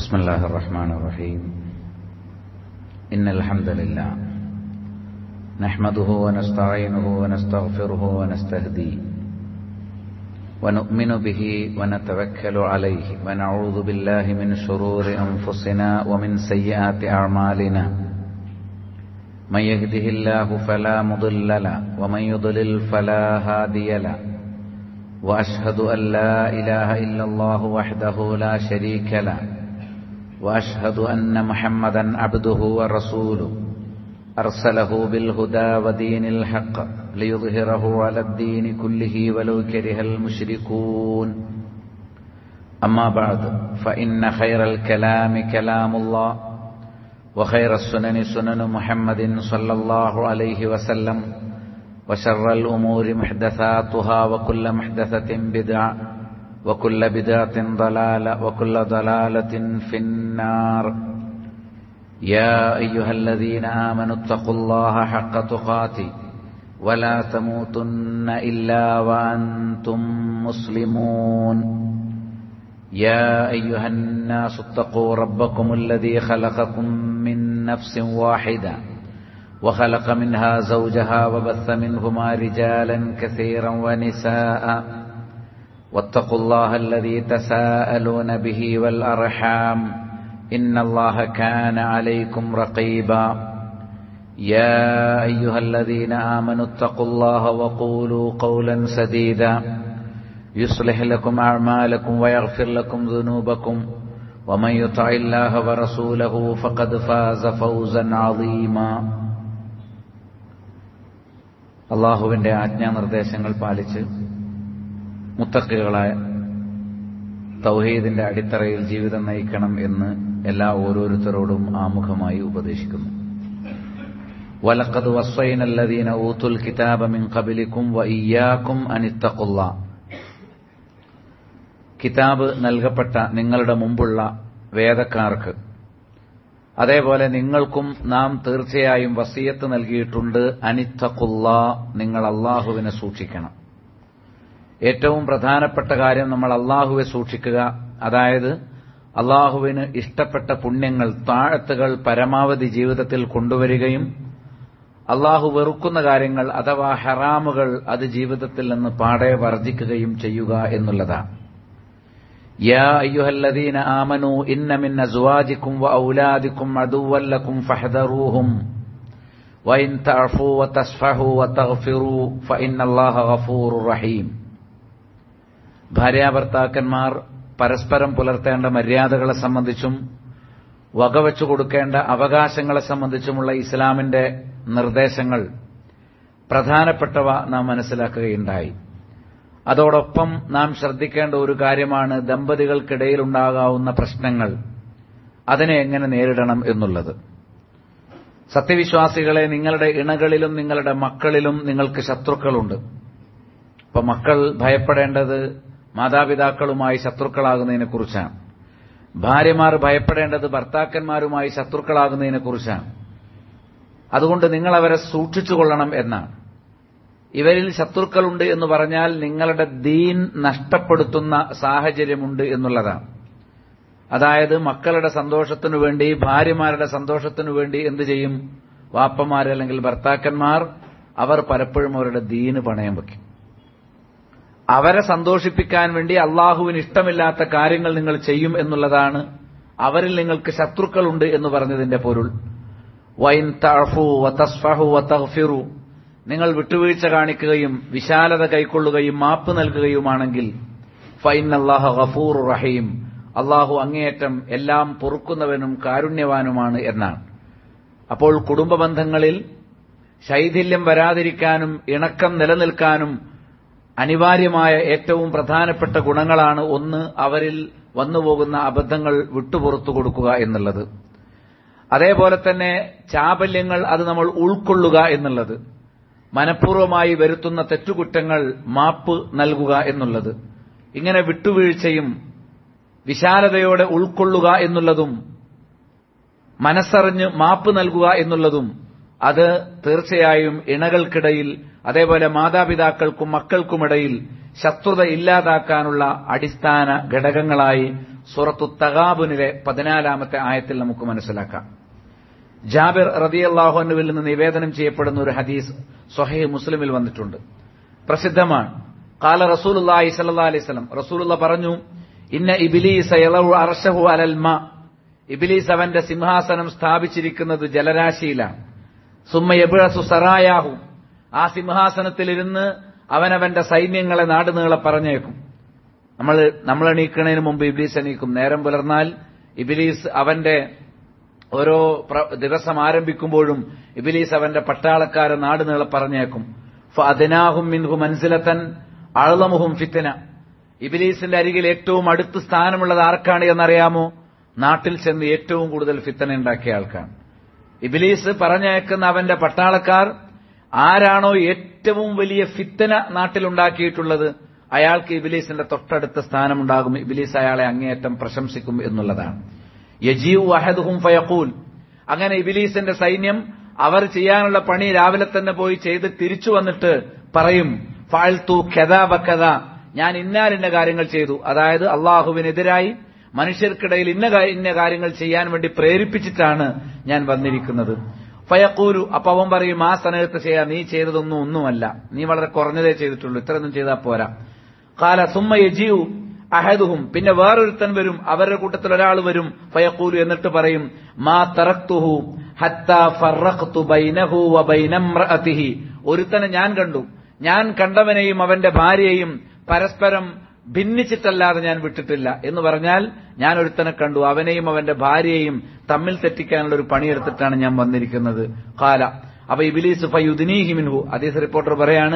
بسم الله الرحمن الرحيم إن الحمد لله نحمده ونستعينه ونستغفره ونستهديه ونؤمن به ونتوكل عليه ونعوذ بالله من شرور أنفسنا ومن سيئات أعمالنا من يهده الله فلا مضل له ومن يضلل فلا هادي له وأشهد أن لا إله إلا الله وحده لا شريك له وأشهد أن محمدا عبده ورسوله أرسله بالهدى ودين الحق ليظهره على الدين كله ولو كره المشركون أما بعد فإن خير الكلام كلام الله وخير السنن سنن محمد صلى الله عليه وسلم وشر الأمور محدثاتها وكل محدثة بدعة وكل بدعة ضلالة وكل ضلالة في النار يا أيها الذين آمنوا اتقوا الله حق تقاته ولا تموتن إلا وأنتم مسلمون يا أيها الناس اتقوا ربكم الذي خلقكم من نفس واحدة وخلق منها زوجها وبث منهما رجالا كثيرا ونساء واتقوا الله الذي تساءلون به والأرحام إن الله كان عليكم رقيبا يا أيها الذين آمنوا اتقوا الله وقولوا قولا سديدا يصلح لكم أعمالكم ويغفر لكم ذنوبكم ومن يطع الله ورسوله فقد فاز فوزا عظيما അള്ളാഹുവിന്റെ ആജ്ഞാനിർദ്ദേശങ്ങൾ പാലിച്ച് മുത്തക്കുകളായ തൗഹീദിന്റെ അടിത്തറയിൽ ജീവിതം നയിക്കണം എന്ന് എല്ലാ ഓരോരുത്തരോടും ആമുഖമായി ഉപദേശിക്കുന്നു വലക്കത് വസ്വൈനല്ലദീന ഊത്തുൽ കിതാബ മിൻ ഖബിലിക്കും വയ്യാക്കും അനിത്തക്കുള്ള കിതാബ് നൽകപ്പെട്ട നിങ്ങളുടെ മുമ്പുള്ള വേദക്കാർക്ക് അതേപോലെ നിങ്ങൾക്കും നാം തീർച്ചയായും വസീയത്ത് നൽകിയിട്ടുണ്ട് അനിത്തക്കുള്ള നിങ്ങൾ അള്ളാഹുവിനെ സൂക്ഷിക്കണം ഏറ്റവും പ്രധാനപ്പെട്ട കാര്യം നമ്മൾ അള്ളാഹുവെ സൂക്ഷിക്കുക അതായത് അള്ളാഹുവിന് ഇഷ്ടപ്പെട്ട പുണ്യങ്ങൾ താഴത്തുകൾ പരമാവധി ജീവിതത്തിൽ കൊണ്ടുവരികയും അള്ളാഹു വെറുക്കുന്ന കാര്യങ്ങൾ അഥവാ ഹറാമുകൾ അത് ജീവിതത്തിൽ നിന്ന് പാടെ വർജിക്കുകയും ചെയ്യുക എന്നുള്ളതാണ് يا أيها الذين آمنوا إن من أزواجكم وأولادكم عدوا لكم فاحذروهم وإن تعفوا وتصفحوا وتغفروا فإن الله غفور رحيم ഭാര്യാഭർത്താക്കന്മാർ പരസ്പരം പുലർത്തേണ്ട മര്യാദകളെ സംബന്ധിച്ചും വകവെച്ചു കൊടുക്കേണ്ട അവകാശങ്ങളെ സംബന്ധിച്ചുമുള്ള ഇസ്ലാമിന്റെ നിർദ്ദേശങ്ങൾ പ്രധാനപ്പെട്ടവ നാം മനസ്സിലാക്കുകയുണ്ടായി അതോടൊപ്പം നാം ശ്രദ്ധിക്കേണ്ട ഒരു കാര്യമാണ് ദമ്പതികൾക്കിടയിലുണ്ടാകാവുന്ന പ്രശ്നങ്ങൾ അതിനെ എങ്ങനെ നേരിടണം എന്നുള്ളത് സത്യവിശ്വാസികളെ നിങ്ങളുടെ ഇണകളിലും നിങ്ങളുടെ മക്കളിലും നിങ്ങൾക്ക് ശത്രുക്കളുണ്ട് അപ്പൊ മക്കൾ ഭയപ്പെടേണ്ടത് മാതാപിതാക്കളുമായി ശത്രുക്കളാകുന്നതിനെക്കുറിച്ചാണ് ഭാര്യമാർ ഭയപ്പെടേണ്ടത് ഭർത്താക്കന്മാരുമായി ശത്രുക്കളാകുന്നതിനെക്കുറിച്ചാണ് അതുകൊണ്ട് നിങ്ങൾ അവരെ സൂക്ഷിച്ചുകൊള്ളണം എന്നാണ് ഇവരിൽ ശത്രുക്കളുണ്ട് എന്ന് പറഞ്ഞാൽ നിങ്ങളുടെ ദീൻ നഷ്ടപ്പെടുത്തുന്ന സാഹചര്യമുണ്ട് എന്നുള്ളതാണ് അതായത് മക്കളുടെ സന്തോഷത്തിനു വേണ്ടി ഭാര്യമാരുടെ സന്തോഷത്തിനു വേണ്ടി എന്ത് ചെയ്യും വാപ്പമാർ അല്ലെങ്കിൽ ഭർത്താക്കന്മാർ അവർ പലപ്പോഴും അവരുടെ ദീന് പണയം വയ്ക്കും അവരെ സന്തോഷിപ്പിക്കാൻ വേണ്ടി അള്ളാഹുവിന് ഇഷ്ടമില്ലാത്ത കാര്യങ്ങൾ നിങ്ങൾ ചെയ്യും എന്നുള്ളതാണ് അവരിൽ നിങ്ങൾക്ക് ശത്രുക്കളുണ്ട് എന്ന് പറഞ്ഞതിന്റെ പൊരുൾ വൈൻ തഴഫു വതസ്ഫഹു വതഗ്ഫിറു നിങ്ങൾ വിട്ടുവീഴ്ച കാണിക്കുകയും വിശാലത കൈക്കൊള്ളുകയും മാപ്പ് നൽകുകയുമാണെങ്കിൽ ഫൈൻ അള്ളാഹു ഗഫൂർ റഹീം അള്ളാഹു അങ്ങേയറ്റം എല്ലാം പൊറുക്കുന്നവനും കാരുണ്യവാനുമാണ് എന്നാണ് അപ്പോൾ കുടുംബ ബന്ധങ്ങളിൽ ശൈഥില്യം വരാതിരിക്കാനും ഇണക്കം നിലനിൽക്കാനും അനിവാര്യമായ ഏറ്റവും പ്രധാനപ്പെട്ട ഗുണങ്ങളാണ് ഒന്ന് അവരിൽ വന്നുപോകുന്ന അബദ്ധങ്ങൾ വിട്ടുപുറത്തു കൊടുക്കുക എന്നുള്ളത് അതേപോലെ തന്നെ ചാബല്യങ്ങൾ അത് നമ്മൾ ഉൾക്കൊള്ളുക എന്നുള്ളത് മനഃപൂർവ്വമായി വരുത്തുന്ന തെറ്റുകുറ്റങ്ങൾ മാപ്പ് നൽകുക എന്നുള്ളത് ഇങ്ങനെ വിട്ടുവീഴ്ചയും വിശാലതയോടെ ഉൾക്കൊള്ളുക എന്നുള്ളതും മനസ്സറിഞ്ഞ് മാപ്പ് നൽകുക എന്നുള്ളതും അത് തീർച്ചയായും ഇണകൾക്കിടയിൽ അതേപോലെ മാതാപിതാക്കൾക്കും മക്കൾക്കുമിടയിൽ ശത്രുത ഇല്ലാതാക്കാനുള്ള അടിസ്ഥാന ഘടകങ്ങളായി സൂറത്തു തഗാബുനിലെ പതിനാലാമത്തെ ആയത്തിൽ നമുക്ക് മനസ്സിലാക്കാം ജാബിർ റതിയല്ലാഹുനുവിൽ നിന്ന് നിവേദനം ചെയ്യപ്പെടുന്ന ഒരു ഹദീസ് സൊഹൈ മുസ്ലിമിൽ വന്നിട്ടുണ്ട് പ്രസിദ്ധമാണ് കാല റസൂലുല്ലാഹി സല്ലല്ലാഹു അലൈഹി വസല്ലം റസൂലുള്ള പറഞ്ഞു ഇന്ന ഇബ്ലീസ യളഉ അർശഹു അലൽ മാ ഇബ്ലീസ് അവന്റെ സിംഹാസനം സ്ഥാപിച്ചിരിക്കുന്നത് ജലരാശിയിലാണ് സുമ്മ യബ്അസു സറായാഹു ആ സിംഹാസനത്തിലിരുന്ന് അവനവന്റെ സൈന്യങ്ങളെ നാടുനീളെ പറഞ്ഞേക്കും നമ്മൾ നമ്മൾ എണീക്കുന്നതിന് മുമ്പ് ഇബ്ലീസ് എണീക്കും നേരം പുലർന്നാൽ ഇബിലീസ് അവന്റെ ഓരോ ദിവസം ആരംഭിക്കുമ്പോഴും ഇബിലീസ് അവന്റെ പട്ടാളക്കാരെ നാടുനീളെ പറഞ്ഞേക്കും ഫഅദ്നാഹും മിൻഹു മൻസിലത്തൻ അഴലമുഹും ഫിത്തന ഇബിലീസിന്റെ അരികിൽ ഏറ്റവും അടുത്ത് സ്ഥാനമുള്ളത് ആർക്കാണ് എന്നറിയാമോ നാട്ടിൽ ചെന്ന് ഏറ്റവും കൂടുതൽ ഫിത്തന ഉണ്ടാക്കിയ ആൾക്കാണ് ഇബിലീസ് പറഞ്ഞയക്കുന്ന അവന്റെ പട്ടാളക്കാർ ആരാണോ ഏറ്റവും വലിയ ഫിത്തന നാട്ടിലുണ്ടാക്കിയിട്ടുള്ളത് അയാൾക്ക് ഇബിലീസിന്റെ തൊട്ടടുത്ത സ്ഥാനമുണ്ടാകും ഇബിലീസ് അയാളെ അങ്ങേയറ്റം പ്രശംസിക്കും എന്നുള്ളതാണ് യജീവ് വഹദുഹും ഫയഖൂൽ അങ്ങനെ ഇബിലീസിന്റെ സൈന്യം അവർ ചെയ്യാനുള്ള പണി രാവിലെ തന്നെ പോയി ചെയ്ത് തിരിച്ചു വന്നിട്ട് പറയും ഫാൽത്തു ഖെദാ ബക്കഥ ഞാൻ ഇന്നാലിന്ന കാര്യങ്ങൾ ചെയ്തു അതായത് അള്ളാഹുവിനെതിരായി മനുഷ്യർക്കിടയിൽ ഇന്ന ഇന്ന കാര്യങ്ങൾ ചെയ്യാൻ വേണ്ടി പ്രേരിപ്പിച്ചിട്ടാണ് ഞാൻ വന്നിരിക്കുന്നത് ഫയക്കൂരു അപ്പൊ അവൻ പറയും ആ സ്ഥാനത്ത് ചെയ്യാൻ നീ ചെയ്തതൊന്നും ഒന്നുമല്ല നീ വളരെ കുറഞ്ഞതേ ചെയ്തിട്ടുള്ളൂ ഇത്രയൊന്നും ചെയ്താൽ പോരാ കാല സുമ്മ യജീവു അഹദുഹും പിന്നെ വേറൊരുത്തൻ വരും അവരുടെ കൂട്ടത്തിൽ ഒരാൾ വരും ഫയക്കൂലു എന്നിട്ട് പറയും മാ തറക്തുഹു ഹത്താ ഫറഖ്തു ബൈനഹു വ ബൈനംറഅതിഹി ഒരുത്തനെ ഞാൻ കണ്ടു ഞാൻ കണ്ടവനെയും അവന്റെ ഭാര്യയെയും പരസ്പരം ഭിന്നിച്ചിട്ടല്ലാതെ ഞാൻ വിട്ടിട്ടില്ല എന്ന് പറഞ്ഞാൽ ഞാൻ ഒരുത്തനെ കണ്ടു അവനെയും അവന്റെ ഭാര്യയെയും തമ്മിൽ തെറ്റിക്കാനുള്ള ഒരു പണിയെടുത്തിട്ടാണ് ഞാൻ വന്നിരിക്കുന്നത് കാല അപ്പൊ ഇബിലീസ് ഫയുദ്നീഹി മിൻഹു അതീസ് റിപ്പോർട്ടർ പറയാണ്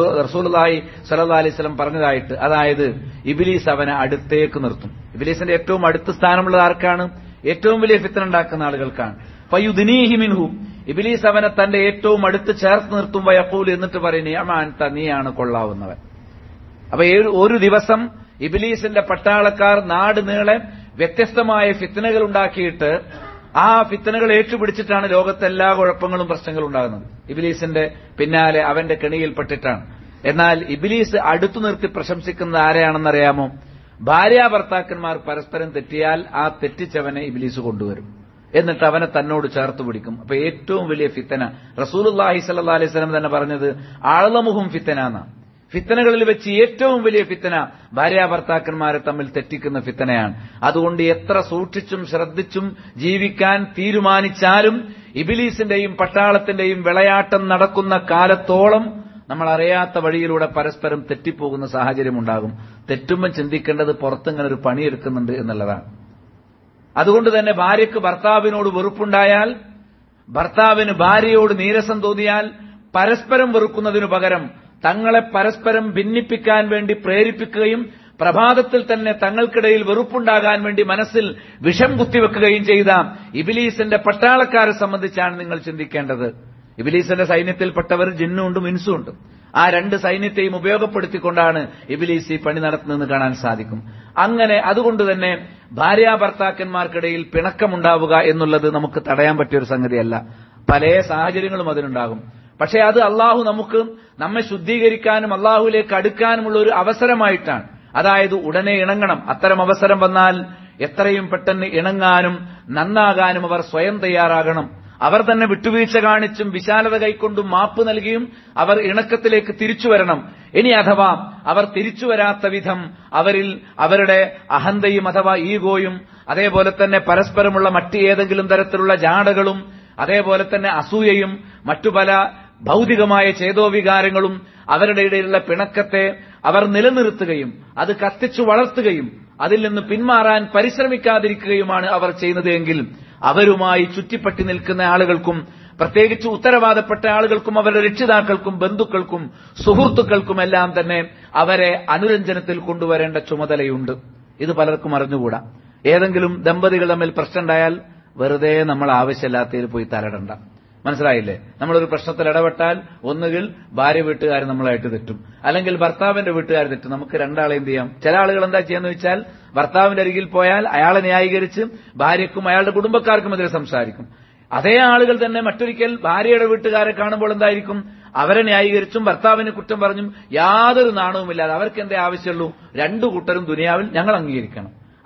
റസൂലി സല്ലാ അലൈഹി സ്വലം പറഞ്ഞതായിട്ട് അതായത് ഇബിലീസ് അവനെ അടുത്തേക്ക് നിർത്തും ഇബിലീസിന്റെ ഏറ്റവും അടുത്ത സ്ഥാനമുള്ളത് ആർക്കാണ് ഏറ്റവും വലിയ ഫിത്തന ഉണ്ടാക്കുന്ന ആളുകൾക്കാണ് ഫയുദ്നീഹി മിൻഹു ഇബിലീസ് അവനെ തന്റെ ഏറ്റവും അടുത്ത് ചേർത്ത് നിർത്തും വയക്കൂൽ എന്നിട്ട് പറയുന്നേ അമാൻത നീയാണ് കൊള്ളാവുന്നവൻ അപ്പൊ ഒരു ദിവസം ഇബിലീസിന്റെ പട്ടാളക്കാർ നാട് നീളെ വ്യത്യസ്തമായ ഫിത്തനകൾ ഉണ്ടാക്കിയിട്ട് ആ ഫിത്തനകൾ ഏറ്റുപിടിച്ചിട്ടാണ് ലോകത്തെ എല്ലാ കുഴപ്പങ്ങളും പ്രശ്നങ്ങളും ഉണ്ടാകുന്നത് ഇബിലീസിന്റെ പിന്നാലെ അവന്റെ കെണിയിൽപ്പെട്ടിട്ടാണ് എന്നാൽ ഇബിലീസ് അടുത്തു നിർത്തി പ്രശംസിക്കുന്നത് ആരെയാണെന്നറിയാമോ ഭാര്യ ഭർത്താക്കന്മാർ പരസ്പരം തെറ്റിയാൽ ആ തെറ്റിച്ചവനെ ഇബിലീസ് കൊണ്ടുവരും എന്നിട്ട് അവനെ തന്നോട് ചേർത്ത് പിടിക്കും അപ്പൊ ഏറ്റവും വലിയ ഫിത്തന റസൂലുല്ലാഹി സല്ലാ അലൈഹി സ്വലം തന്നെ പറഞ്ഞത് ആളമുഖം ഫിത്തന എന്നാണ് ഫിത്തനകളിൽ വെച്ച് ഏറ്റവും വലിയ ഫിത്തന ഭാര്യ ഭർത്താക്കന്മാരെ തമ്മിൽ തെറ്റിക്കുന്ന ഫിത്തനയാണ് അതുകൊണ്ട് എത്ര സൂക്ഷിച്ചും ശ്രദ്ധിച്ചും ജീവിക്കാൻ തീരുമാനിച്ചാലും ഇബിലീസിന്റെയും പട്ടാളത്തിന്റെയും വിളയാട്ടം നടക്കുന്ന കാലത്തോളം നമ്മൾ അറിയാത്ത വഴിയിലൂടെ പരസ്പരം തെറ്റിപ്പോകുന്ന സാഹചര്യം ഉണ്ടാകും തെറ്റുമ്പം ചിന്തിക്കേണ്ടത് പുറത്തിങ്ങനെ ഒരു പണിയെടുക്കുന്നുണ്ട് എന്നുള്ളതാണ് അതുകൊണ്ട് തന്നെ ഭാര്യയ്ക്ക് ഭർത്താവിനോട് വെറുപ്പുണ്ടായാൽ ഭർത്താവിന് ഭാര്യയോട് നീരസം തോന്നിയാൽ പരസ്പരം വെറുക്കുന്നതിനു പകരം തങ്ങളെ പരസ്പരം ഭിന്നിപ്പിക്കാൻ വേണ്ടി പ്രേരിപ്പിക്കുകയും പ്രഭാതത്തിൽ തന്നെ തങ്ങൾക്കിടയിൽ വെറുപ്പുണ്ടാകാൻ വേണ്ടി മനസ്സിൽ വിഷം കുത്തിവെക്കുകയും ചെയ്ത ഇബിലീസിന്റെ പട്ടാളക്കാരെ സംബന്ധിച്ചാണ് നിങ്ങൾ ചിന്തിക്കേണ്ടത് ഇബിലീസിന്റെ സൈന്യത്തിൽപ്പെട്ടവർ ജിന്നുണ്ട് മിൻസുണ്ട് ആ രണ്ട് സൈന്യത്തെയും ഉപയോഗപ്പെടുത്തിക്കൊണ്ടാണ് ഇബിലീസ് ഈ പണി നടത്തുന്നതെന്ന് കാണാൻ സാധിക്കും അങ്ങനെ അതുകൊണ്ട് തന്നെ ഭാര്യ ഭർത്താക്കന്മാർക്കിടയിൽ പിണക്കമുണ്ടാവുക എന്നുള്ളത് നമുക്ക് തടയാൻ പറ്റിയ ഒരു സംഗതിയല്ല പല സാഹചര്യങ്ങളും അതിനുണ്ടാകും പക്ഷേ അത് അള്ളാഹു നമുക്ക് നമ്മെ ശുദ്ധീകരിക്കാനും അള്ളാഹുവിലേക്ക് അടുക്കാനുമുള്ള ഒരു അവസരമായിട്ടാണ് അതായത് ഉടനെ ഇണങ്ങണം അത്തരം അവസരം വന്നാൽ എത്രയും പെട്ടെന്ന് ഇണങ്ങാനും നന്നാകാനും അവർ സ്വയം തയ്യാറാകണം അവർ തന്നെ വിട്ടുവീഴ്ച കാണിച്ചും വിശാലത കൈക്കൊണ്ടും മാപ്പ് നൽകിയും അവർ ഇണക്കത്തിലേക്ക് തിരിച്ചു വരണം ഇനി അഥവാ അവർ തിരിച്ചു വരാത്ത വിധം അവരിൽ അവരുടെ അഹന്തയും അഥവാ ഈഗോയും അതേപോലെ തന്നെ പരസ്പരമുള്ള മറ്റ് ഏതെങ്കിലും തരത്തിലുള്ള ജാടകളും അതേപോലെ തന്നെ അസൂയയും മറ്റു പല ഭൗതികമായ ചേതോവികാരങ്ങളും അവരുടെ ഇടയിലുള്ള പിണക്കത്തെ അവർ നിലനിർത്തുകയും അത് കത്തിച്ചു വളർത്തുകയും അതിൽ നിന്ന് പിന്മാറാൻ പരിശ്രമിക്കാതിരിക്കുകയുമാണ് അവർ ചെയ്യുന്നത് എങ്കിൽ അവരുമായി ചുറ്റിപ്പറ്റി നിൽക്കുന്ന ആളുകൾക്കും പ്രത്യേകിച്ച് ഉത്തരവാദപ്പെട്ട ആളുകൾക്കും അവരുടെ രക്ഷിതാക്കൾക്കും ബന്ധുക്കൾക്കും സുഹൃത്തുക്കൾക്കും എല്ലാം തന്നെ അവരെ അനുരഞ്ജനത്തിൽ കൊണ്ടുവരേണ്ട ചുമതലയുണ്ട് ഇത് പലർക്കും അറിഞ്ഞുകൂടാ ഏതെങ്കിലും ദമ്പതികൾ തമ്മിൽ പ്രശ്നമുണ്ടായാൽ വെറുതെ നമ്മൾ ആവശ്യമില്ലാത്തതിൽ പോയി തലടണ്ട മനസ്സിലായില്ലേ നമ്മളൊരു പ്രശ്നത്തിൽ ഇടപെട്ടാൽ ഒന്നുകിൽ ഭാര്യ വീട്ടുകാർ നമ്മളായിട്ട് തെറ്റും അല്ലെങ്കിൽ ഭർത്താവിന്റെ വീട്ടുകാർ തെറ്റും നമുക്ക് രണ്ടാളെ എന്ത് ചെയ്യാം ചില ആളുകൾ എന്താ ചെയ്യാന്ന് വെച്ചാൽ ഭർത്താവിന്റെ അരികിൽ പോയാൽ അയാളെ ന്യായീകരിച്ച് ഭാര്യക്കും അയാളുടെ കുടുംബക്കാർക്കും എതിരെ സംസാരിക്കും അതേ ആളുകൾ തന്നെ മറ്റൊരിക്കൽ ഭാര്യയുടെ വീട്ടുകാരെ കാണുമ്പോൾ എന്തായിരിക്കും അവരെ ന്യായീകരിച്ചും ഭർത്താവിന് കുറ്റം പറഞ്ഞും യാതൊരു നാണവുമില്ലാതെ അവർക്ക് എന്തേ ആവശ്യമുള്ളൂ രണ്ടു കൂട്ടരും ദുനിയാവിൽ ഞങ്ങൾ അംഗീകരിക്കണം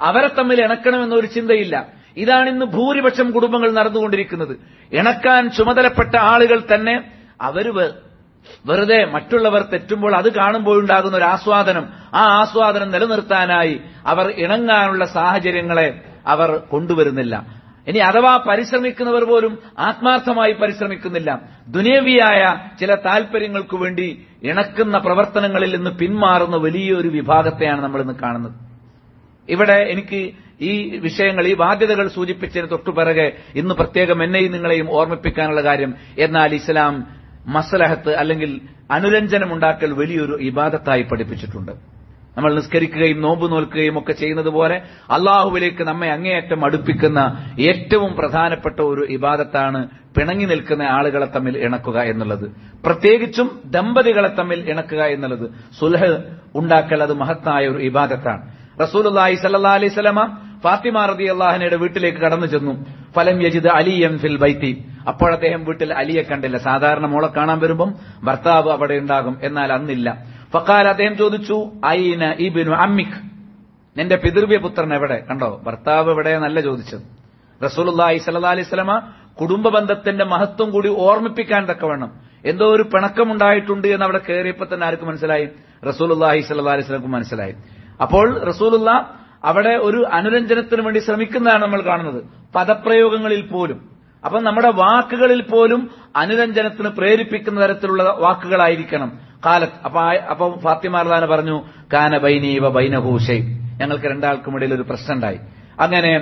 അവരെ തമ്മിൽ ഇണക്കണമെന്നൊരു ചിന്തയില്ല ഇതാണ് ഇന്ന് ഭൂരിപക്ഷം കുടുംബങ്ങൾ നടന്നുകൊണ്ടിരിക്കുന്നത് ഇണക്കാൻ ചുമതലപ്പെട്ട ആളുകൾ തന്നെ അവര് വെ- വെറുതെ മറ്റുള്ളവർ തെറ്റുമ്പോൾ അത് കാണുമ്പോഴുണ്ടാകുന്ന ഒരു ആസ്വാദനം ആ ആസ്വാദനം നിലനിർത്താനായി അവർ ഇണങ്ങാനുള്ള സാഹചര്യങ്ങളെ അവർ കൊണ്ടുവരുന്നില്ല ഇനി അഥവാ പരിശ്രമിക്കുന്നവർ പോലും ആത്മാർത്ഥമായി പരിശ്രമിക്കുന്നില്ല ദുനേവിയായ ചില താല്പര്യങ്ങൾക്കു വേണ്ടി ഇണക്കുന്ന പ്രവർത്തനങ്ങളിൽ നിന്ന് പിന്മാറുന്ന വലിയൊരു വിഭാഗത്തെയാണ് നമ്മൾ ഇന്ന് കാണുന്നത് ഇവിടെ എനിക്ക് ഈ വിഷയങ്ങൾ ഈ ബാധ്യതകൾ സൂചിപ്പിച്ചതിന് തൊട്ടുപിറകെ ഇന്ന് പ്രത്യേകം എന്നെയും നിങ്ങളെയും ഓർമ്മിപ്പിക്കാനുള്ള കാര്യം എന്നാൽ ഇസ്ലാം മസലഹത്ത് അല്ലെങ്കിൽ അനുരഞ്ജനം ഉണ്ടാക്കൽ വലിയൊരു ഇബാദത്തായി പഠിപ്പിച്ചിട്ടുണ്ട് നമ്മൾ നിസ്കരിക്കുകയും നോമ്പ് നോൽക്കുകയും ഒക്കെ ചെയ്യുന്നത് പോലെ അള്ളാഹുവിലേക്ക് നമ്മെ അങ്ങേയറ്റം അടുപ്പിക്കുന്ന ഏറ്റവും പ്രധാനപ്പെട്ട ഒരു ഇബാദത്താണ് പിണങ്ങി നിൽക്കുന്ന ആളുകളെ തമ്മിൽ ഇണക്കുക എന്നുള്ളത് പ്രത്യേകിച്ചും ദമ്പതികളെ തമ്മിൽ ഇണക്കുക എന്നുള്ളത് സുലഹ് ഉണ്ടാക്കൽ അത് മഹത്തായ ഒരു ഇബാദത്താണ് റസൂലുള്ളാഹി സല്ലല്ലാഹു അലൈഹി വസല്ലമ ഫാത്തിമ റതി അള്ളാഹിനയുടെ വീട്ടിലേക്ക് കടന്നു ചെന്നു ഫലം യജിദ് അലിയൻ ഫിൽ ബൈത്തി അപ്പോൾ അദ്ദേഹം വീട്ടിൽ അലിയെ കണ്ടില്ല സാധാരണ മോളെ കാണാൻ വരുമ്പം ഭർത്താവ് അവിടെ ഉണ്ടാകും എന്നാൽ അന്നില്ല ഫക്കാൽ അദ്ദേഹം ചോദിച്ചു ഐന ഇബിനു അമ്മിഖ് നിന്റെ പിതൃവ്യ പുത്രൻ എവിടെ കണ്ടോ ഭർത്താവ് എവിടെ നല്ല ചോദിച്ചത് റസൂലുള്ളാഹി സല്ലല്ലാഹു അലൈഹി വസല്ലമ കുടുംബ ബന്ധത്തിന്റെ മഹത്വം കൂടി ഓർമ്മിപ്പിക്കാൻ തക്കവണ്ണം എന്തോ ഒരു പിണക്കമുണ്ടായിട്ടുണ്ട് എന്ന് അവിടെ കയറിയപ്പോൾ തന്നെ ആർക്ക് മനസ്സിലായി റസൂലുള്ളാഹി സല്ലല്ലാഹു അലൈഹി വസല്ലമക്ക് മനസ്സിലായി അപ്പോൾ റസൂലുള്ള അവിടെ ഒരു അനുരഞ്ജനത്തിന് വേണ്ടി ശ്രമിക്കുന്നതാണ് നമ്മൾ കാണുന്നത് പദപ്രയോഗങ്ങളിൽ പോലും അപ്പം നമ്മുടെ വാക്കുകളിൽ പോലും അനുരഞ്ജനത്തിന് പ്രേരിപ്പിക്കുന്ന തരത്തിലുള്ള വാക്കുകളായിരിക്കണം കാലത്ത് അപ്പൊ ആ- അപ്പൊ ഫാത്തിമാർദാന പറഞ്ഞു കാന ബൈനീവ ബൈനഹൂഷൈ ഞങ്ങൾക്ക് രണ്ടാൾക്കും ഇടയിൽ ഒരു പ്രശ്നം ഉണ്ടായി അങ്ങനെ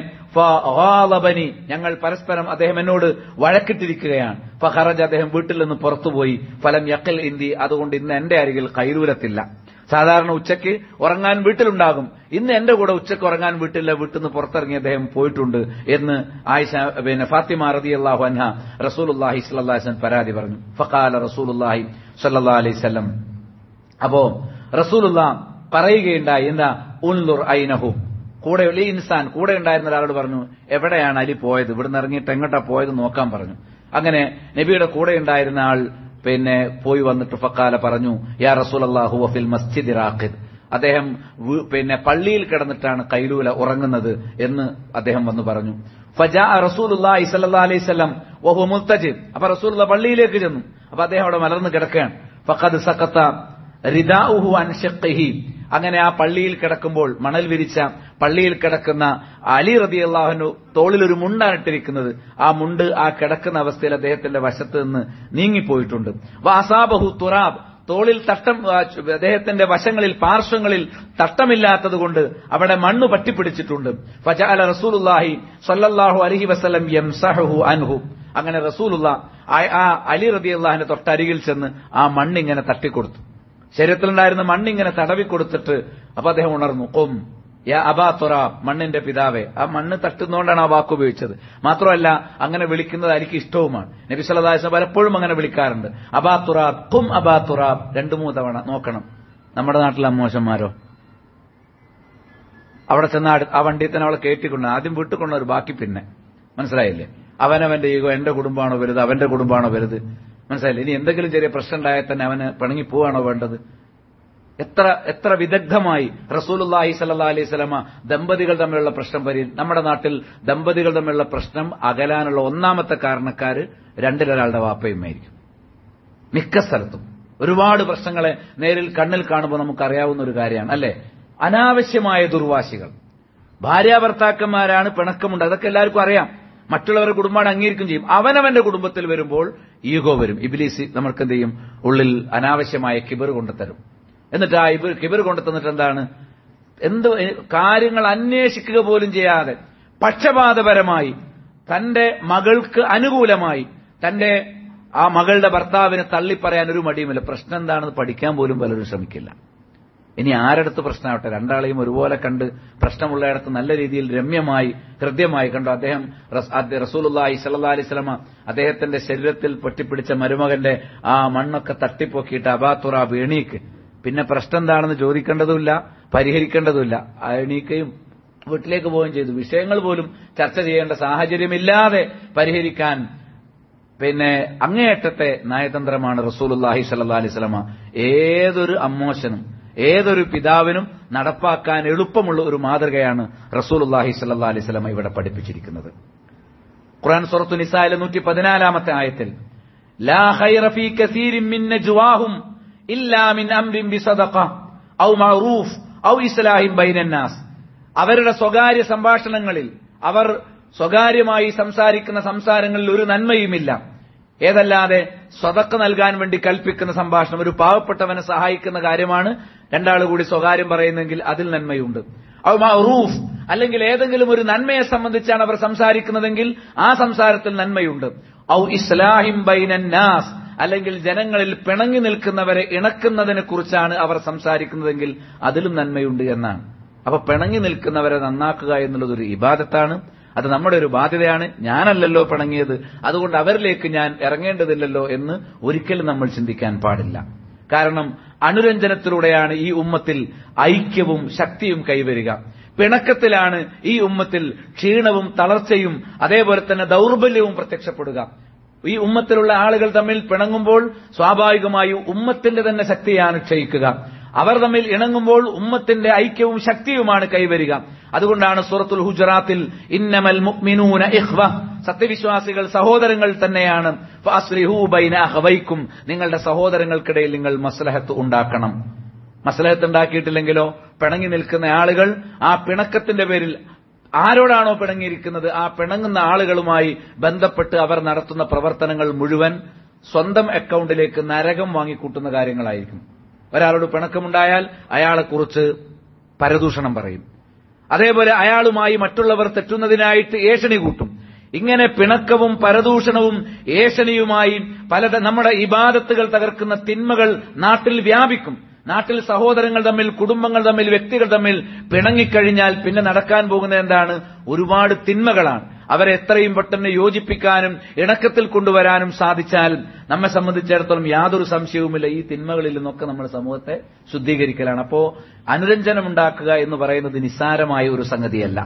ഫാലബനി ഞങ്ങൾ പരസ്പരം അദ്ദേഹം എന്നോട് വഴക്കിട്ടിരിക്കുകയാണ് ഫഹറജ് അദ്ദേഹം വീട്ടിൽ നിന്ന് പുറത്തുപോയി ഫലം യക്കൽ ഇന്തി അതുകൊണ്ട് ഇന്ന് എന്റെ അരികിൽ കൈരൂരത്തില്ല സാധാരണ ഉച്ചയ്ക്ക് ഉറങ്ങാൻ വീട്ടിലുണ്ടാകും ഇന്ന് എന്റെ കൂടെ ഉച്ചയ്ക്ക് ഉറങ്ങാൻ വീട്ടില്ല വീട്ടിൽ നിന്ന് പുറത്തിറങ്ങി അദ്ദേഹം പോയിട്ടുണ്ട് എന്ന് ആയിഷ പിന്നെ ഫാത്തിമ റതി അള്ളാഹു അൻഹ റസൂലുല്ലാഹി സ്വല്ലാഹൻ പരാതി പറഞ്ഞു ഫഖാല റസൂലുല്ലാഹി സല്ലാ അലൈവല്ലം അപ്പോ റസൂലുള്ള പറയുകയുണ്ടായി എന്താ ഉൻലുർ ഐനഹു കൂടെ ഈ ഇൻസാൻ കൂടെ ഉണ്ടായിരുന്ന ഒരാളോട് പറഞ്ഞു എവിടെയാണ് അലി പോയത് ഇവിടുന്ന് ഇറങ്ങിയിട്ട് എങ്ങോട്ടാ പോയത് നോക്കാൻ പറഞ്ഞു അങ്ങനെ നബിയുടെ കൂടെ ഉണ്ടായിരുന്ന ആൾ പിന്നെ പോയി വന്നിട്ട് ഫക്കാല പറഞ്ഞു യാ റസൂൽ അള്ളാഹു വഫിൽ മസ്ജിദ് റാഖിദ് അദ്ദേഹം വീ- പിന്നെ പള്ളിയിൽ കിടന്നിട്ടാണ് കൈലൂല ഉറങ്ങുന്നത് എന്ന് അദ്ദേഹം വന്നു പറഞ്ഞു ഫജാ റസൂലുള്ളാഹി സ്വല്ലല്ലാഹി അലൈഹി വസല്ലം വഹു മുൽത്തജിദ് അപ്പൊ റസൂലുള്ള പള്ളിയിലേക്ക് ചെന്നു അപ്പൊ അദ്ദേഹം അവിടെ മലർന്ന് കിടക്കുകയാണ് ഫഖദ് സഖത്ത റിദാഉഹു അൻ ഷിഖ്ഖിഹി അങ്ങനെ ആ പള്ളിയിൽ കിടക്കുമ്പോൾ മണൽ വിരിച്ച പള്ളിയിൽ കിടക്കുന്ന അലി റതിയല്ലാഹുനു തോളിലൊരു മുണ്ടാണ് ഇട്ടിരിക്കുന്നത് ആ മുണ്ട് ആ കിടക്കുന്ന അവസ്ഥയിൽ അദ്ദേഹത്തിന്റെ വശത്ത് നിന്ന് നീങ്ങിപ്പോയിട്ടുണ്ട് വാസാബഹു തുറാബ് തോളിൽ തട്ടം ആ, ചു- അദ്ദേഹത്തിന്റെ വശങ്ങളിൽ പാർശ്വങ്ങളിൽ തട്ടമില്ലാത്തതുകൊണ്ട് അവിടെ മണ്ണ് പറ്റിപ്പിടിച്ചിട്ടുണ്ട് ഫജഅല റസൂലുള്ളാഹി സ്വല്ലല്ലാഹു അലൈഹി വസല്ലം യംസഹു അൻഹു അങ്ങനെ റസൂലുള്ള ആ- ആ അലി റതിയല്ലാഹിന്റെ തൊട്ടരികിൽ ചെന്ന് ആ മണ്ണിങ്ങനെ തട്ടിക്കൊടുത്തു ശരീരത്തിലുണ്ടായിരുന്ന മണ്ണിങ്ങനെ തടവി കൊടുത്തിട്ട് അപ്പൊ അദ്ദേഹം ഉണർന്നു കൊം യാ അബാ തുറ മണ്ണിന്റെ പിതാവേ ആ മണ്ണ് തട്ടുന്നതുകൊണ്ടാണ് ആ വാക്ക് ഉപയോഗിച്ചത് മാത്രമല്ല അങ്ങനെ വിളിക്കുന്നത് എനിക്ക് ഇഷ്ടവുമാണ് നബി സല്ലല്ലാഹു പലപ്പോഴും അങ്ങനെ വിളിക്കാറുണ്ട് അബാ തുറാബ് കും അബാ തുറാബ് രണ്ടു മൂന്ന് തവണ നോക്കണം നമ്മുടെ നാട്ടിലെ അമ്മോശന്മാരോ അവിടെ ചെന്ന് അടു- ആ വണ്ടിയിൽ തന്നെ അവളെ കയറ്റിക്കൊണ്ട് ആദ്യം വീട്ടിൽ കൊണ്ടൊരു ബാക്കി പിന്നെ മനസ്സിലായില്ലേ അവനവന്റെ ഈഗോ എന്റെ കുടുംബമാണോ വലുത് അവന്റെ കുടുംബമാണോ വലുത് മനസ്സിലായില്ലേ ഇനി എന്തെങ്കിലും ചെറിയ പ്രശ്നം ഉണ്ടായാൽ തന്നെ അവന് പിണങ്ങി പോവാണോ വേണ്ടത് എത്ര എത്ര വിദഗ്ധമായി റസൂലുള്ളാഹി സല്ലല്ലാഹു അലൈഹി സ്വലമ ദമ്പതികൾ തമ്മിലുള്ള പ്രശ്നം പരി നമ്മുടെ നാട്ടിൽ ദമ്പതികൾ തമ്മിലുള്ള പ്രശ്നം അകലാനുള്ള ഒന്നാമത്തെ കാരണക്കാര് രണ്ടിലൊരാളുടെ വാപ്പയുമായിരിക്കും മിക്ക സ്ഥലത്തും ഒരുപാട് പ്രശ്നങ്ങളെ നേരിൽ കണ്ണിൽ കാണുമ്പോൾ നമുക്കറിയാവുന്ന ഒരു കാര്യമാണ് അല്ലെ അനാവശ്യമായ ദുർവാശികൾ ഭാര്യാഭർത്താക്കന്മാരാണ് പിണക്കമുണ്ട് അതൊക്കെ എല്ലാവർക്കും അറിയാം മറ്റുള്ളവരുടെ കുടുംബമാണ് അംഗീകരിക്കും ചെയ്യും അവനവന്റെ കുടുംബത്തിൽ വരുമ്പോൾ ഈഗോ വരും ഇബിലീസ് നമ്മൾക്ക് എന്ത് ചെയ്യും ഉള്ളിൽ അനാവശ്യമായ കിബർ കൊണ്ടുതരും എന്നിട്ട് ആ ഇബ് കിബർ കൊണ്ടു തന്നിട്ട് എന്താണ് എന്ത് കാര്യങ്ങൾ അന്വേഷിക്കുക പോലും ചെയ്യാതെ പക്ഷപാതപരമായി തന്റെ മകൾക്ക് അനുകൂലമായി തന്റെ ആ മകളുടെ ഭർത്താവിനെ തള്ളിപ്പറയാൻ ഒരു മടിയുമില്ല പ്രശ്നം എന്താണെന്ന് പഠിക്കാൻ പോലും പലരും ശ്രമിക്കില്ല ഇനി ആരടുത്ത് പ്രശ്നമാവട്ടെ രണ്ടാളെയും ഒരുപോലെ കണ്ട് പ്രശ്നമുള്ളയിടത്ത് നല്ല രീതിയിൽ രമ്യമായി ഹൃദ്യമായി കണ്ടു അദ്ദേഹം റസ്- അദ്ദേ- റസൂലുള്ളാഹി സല്ലല്ലാഹു അലൈഹി വസല്ലമ അദ്ദേഹത്തിന്റെ ശരീരത്തിൽ പൊട്ടിപ്പിടിച്ച മരുമകന്റെ ആ മണ്ണൊക്കെ തട്ടിപ്പൊക്കിയിട്ട് അബാത്തുറ എണീക്ക് പിന്നെ പ്രശ്നം എന്താണെന്ന് ചോദിക്കേണ്ടതുമില്ല പരിഹരിക്കേണ്ടതുമില്ല ആ എണീക്കയും വീട്ടിലേക്ക് പോവുകയും ചെയ്തു വിഷയങ്ങൾ പോലും ചർച്ച ചെയ്യേണ്ട സാഹചര്യമില്ലാതെ പരിഹരിക്കാൻ പിന്നെ അങ്ങേയറ്റത്തെ നയതന്ത്രമാണ് റസൂലുള്ളാഹി സ്വല്ലല്ലാഹി അലൈഹി വസല്ലമ ഏതൊരു അമ്മോശനും ഏതൊരു പിതാവിനും നടപ്പാക്കാൻ എളുപ്പമുള്ള ഒരു മാതൃകയാണ് റസൂലുല്ലാഹി സല്ലാ അലൈഹി സ്വലമ ഇവിടെ പഠിപ്പിച്ചിരിക്കുന്നത് ഖുർആൻ സുറത്തു നിസായിലെ നൂറ്റി പതിനാലാമത്തെ ആയത്തിൽ ലാ ഖൈറ ഫീ കസീരിൻ മിൻ നജ്വാഹും ഇല്ലാ മിൻ അംരിൻ ബിസദഖ ഔ മഅറൂഫ് ഔ ഇസ്ലാഹിൻ ബൈനന്നാസ് അവരുടെ സ്വകാര്യ സംഭാഷണങ്ങളിൽ അവർ സ്വകാര്യമായി സംസാരിക്കുന്ന സംസാരങ്ങളിൽ ഒരു നന്മയുമില്ല ഏതല്ലാതെ സ്വതക്ക നൽകാൻ വേണ്ടി കൽപ്പിക്കുന്ന സംഭാഷണം ഒരു പാവപ്പെട്ടവനെ സഹായിക്കുന്ന കാര്യമാണ് രണ്ടാൾ കൂടി സ്വകാര്യം പറയുന്നെങ്കിൽ അതിൽ നന്മയുണ്ട് ഔ മഅറൂഫ് അല്ലെങ്കിൽ ഏതെങ്കിലും ഒരു നന്മയെ സംബന്ധിച്ചാണ് അവർ സംസാരിക്കുന്നതെങ്കിൽ ആ സംസാരത്തിൽ നന്മയുണ്ട് ഔ ഇസ്ലാഹിം ബൈനന്നാസ് അല്ലെങ്കിൽ ജനങ്ങളിൽ പിണങ്ങി നിൽക്കുന്നവരെ ഇണക്കുന്നതിനെ കുറിച്ചാണ് അവർ സംസാരിക്കുന്നതെങ്കിൽ അതിലും നന്മയുണ്ട് എന്നാണ് അപ്പൊ പിണങ്ങി നിൽക്കുന്നവരെ നന്നാക്കുക എന്നുള്ളത് ഒരു ഇബാദത്താണ് അത് നമ്മുടെ ഒരു ബാധ്യതയാണ് ഞാനല്ലല്ലോ പിണങ്ങിയത് അതുകൊണ്ട് അവരിലേക്ക് ഞാൻ ഇറങ്ങേണ്ടതില്ലല്ലോ എന്ന് ഒരിക്കലും നമ്മൾ ചിന്തിക്കാൻ പാടില്ല കാരണം അനുരഞ്ജനത്തിലൂടെയാണ് ഈ ഉമ്മത്തിൽ ഐക്യവും ശക്തിയും കൈവരിക പിണക്കത്തിലാണ് ഈ ഉമ്മത്തിൽ ക്ഷീണവും തളർച്ചയും അതേപോലെ തന്നെ ദൗർബല്യവും പ്രത്യക്ഷപ്പെടുക ഈ ഉമ്മത്തിലുള്ള ആളുകൾ തമ്മിൽ പിണങ്ങുമ്പോൾ സ്വാഭാവികമായും ഉമ്മത്തിന്റെ തന്നെ ശക്തിയാണ് ക്ഷയിക്കുക അവർ തമ്മിൽ ഇണങ്ങുമ്പോൾ ഉമ്മത്തിന്റെ ഐക്യവും ശക്തിയുമാണ് കൈവരിക അതുകൊണ്ടാണ് സൂറത്തുൽ ഹുജറാത്തിൽ ഇന്നമൽ മുഅ്മിനൂന ഇഖ്വ സത്യവിശ്വാസികൾ സഹോദരങ്ങൾ തന്നെയാണ് ഫഅസ്ലിഹൂ ബൈന അഖവൈക്കും നിങ്ങളുടെ സഹോദരങ്ങൾക്കിടയിൽ നിങ്ങൾ മസ്ലഹത്ത് ഉണ്ടാക്കണം മസ്ലഹത്ത് ഉണ്ടാക്കിയിട്ടില്ലെങ്കിലോ പിണങ്ങി നിൽക്കുന്ന ആളുകൾ ആ പിണക്കത്തിന്റെ പേരിൽ ആരോടാണോ പിണങ്ങിയിരിക്കുന്നത് ആ പിണങ്ങുന്ന ആളുകളുമായി ബന്ധപ്പെട്ട് അവർ നടത്തുന്ന പ്രവർത്തനങ്ങൾ മുഴുവൻ സ്വന്തം അക്കൗണ്ടിലേക്ക് നരകം വാങ്ങിക്കൂട്ടുന്ന കാര്യങ്ങളായിരിക്കും ഒരാളോട് പിണക്കമുണ്ടായാൽ അയാളെക്കുറിച്ച് പരദൂഷണം പറയും അതേപോലെ അയാളുമായി മറ്റുള്ളവർ തെറ്റുന്നതിനായിട്ട് ഏഷണി കൂട്ടും ഇങ്ങനെ പിണക്കവും പരദൂഷണവും ഏഷണിയുമായി പല നമ്മുടെ ഇബാദത്തുകൾ തകർക്കുന്ന തിന്മകൾ നാട്ടിൽ വ്യാപിക്കും നാട്ടിൽ സഹോദരങ്ങൾ തമ്മിൽ കുടുംബങ്ങൾ തമ്മിൽ വ്യക്തികൾ തമ്മിൽ പിണങ്ങിക്കഴിഞ്ഞാൽ പിന്നെ നടക്കാൻ പോകുന്നത് എന്താണ് ഒരുപാട് തിന്മകളാണ് അവരെ എത്രയും പെട്ടെന്ന് യോജിപ്പിക്കാനും ഇണക്കത്തിൽ കൊണ്ടുവരാനും സാധിച്ചാൽ നമ്മെ സംബന്ധിച്ചിടത്തോളം യാതൊരു സംശയവുമില്ല ഈ തിന്മകളിൽ നിന്നൊക്കെ നമ്മൾ സമൂഹത്തെ ശുദ്ധീകരിക്കലാണ് അപ്പോ അനുരഞ്ജനം ഉണ്ടാക്കുക എന്ന് പറയുന്നത് നിസ്സാരമായ ഒരു സംഗതിയല്ല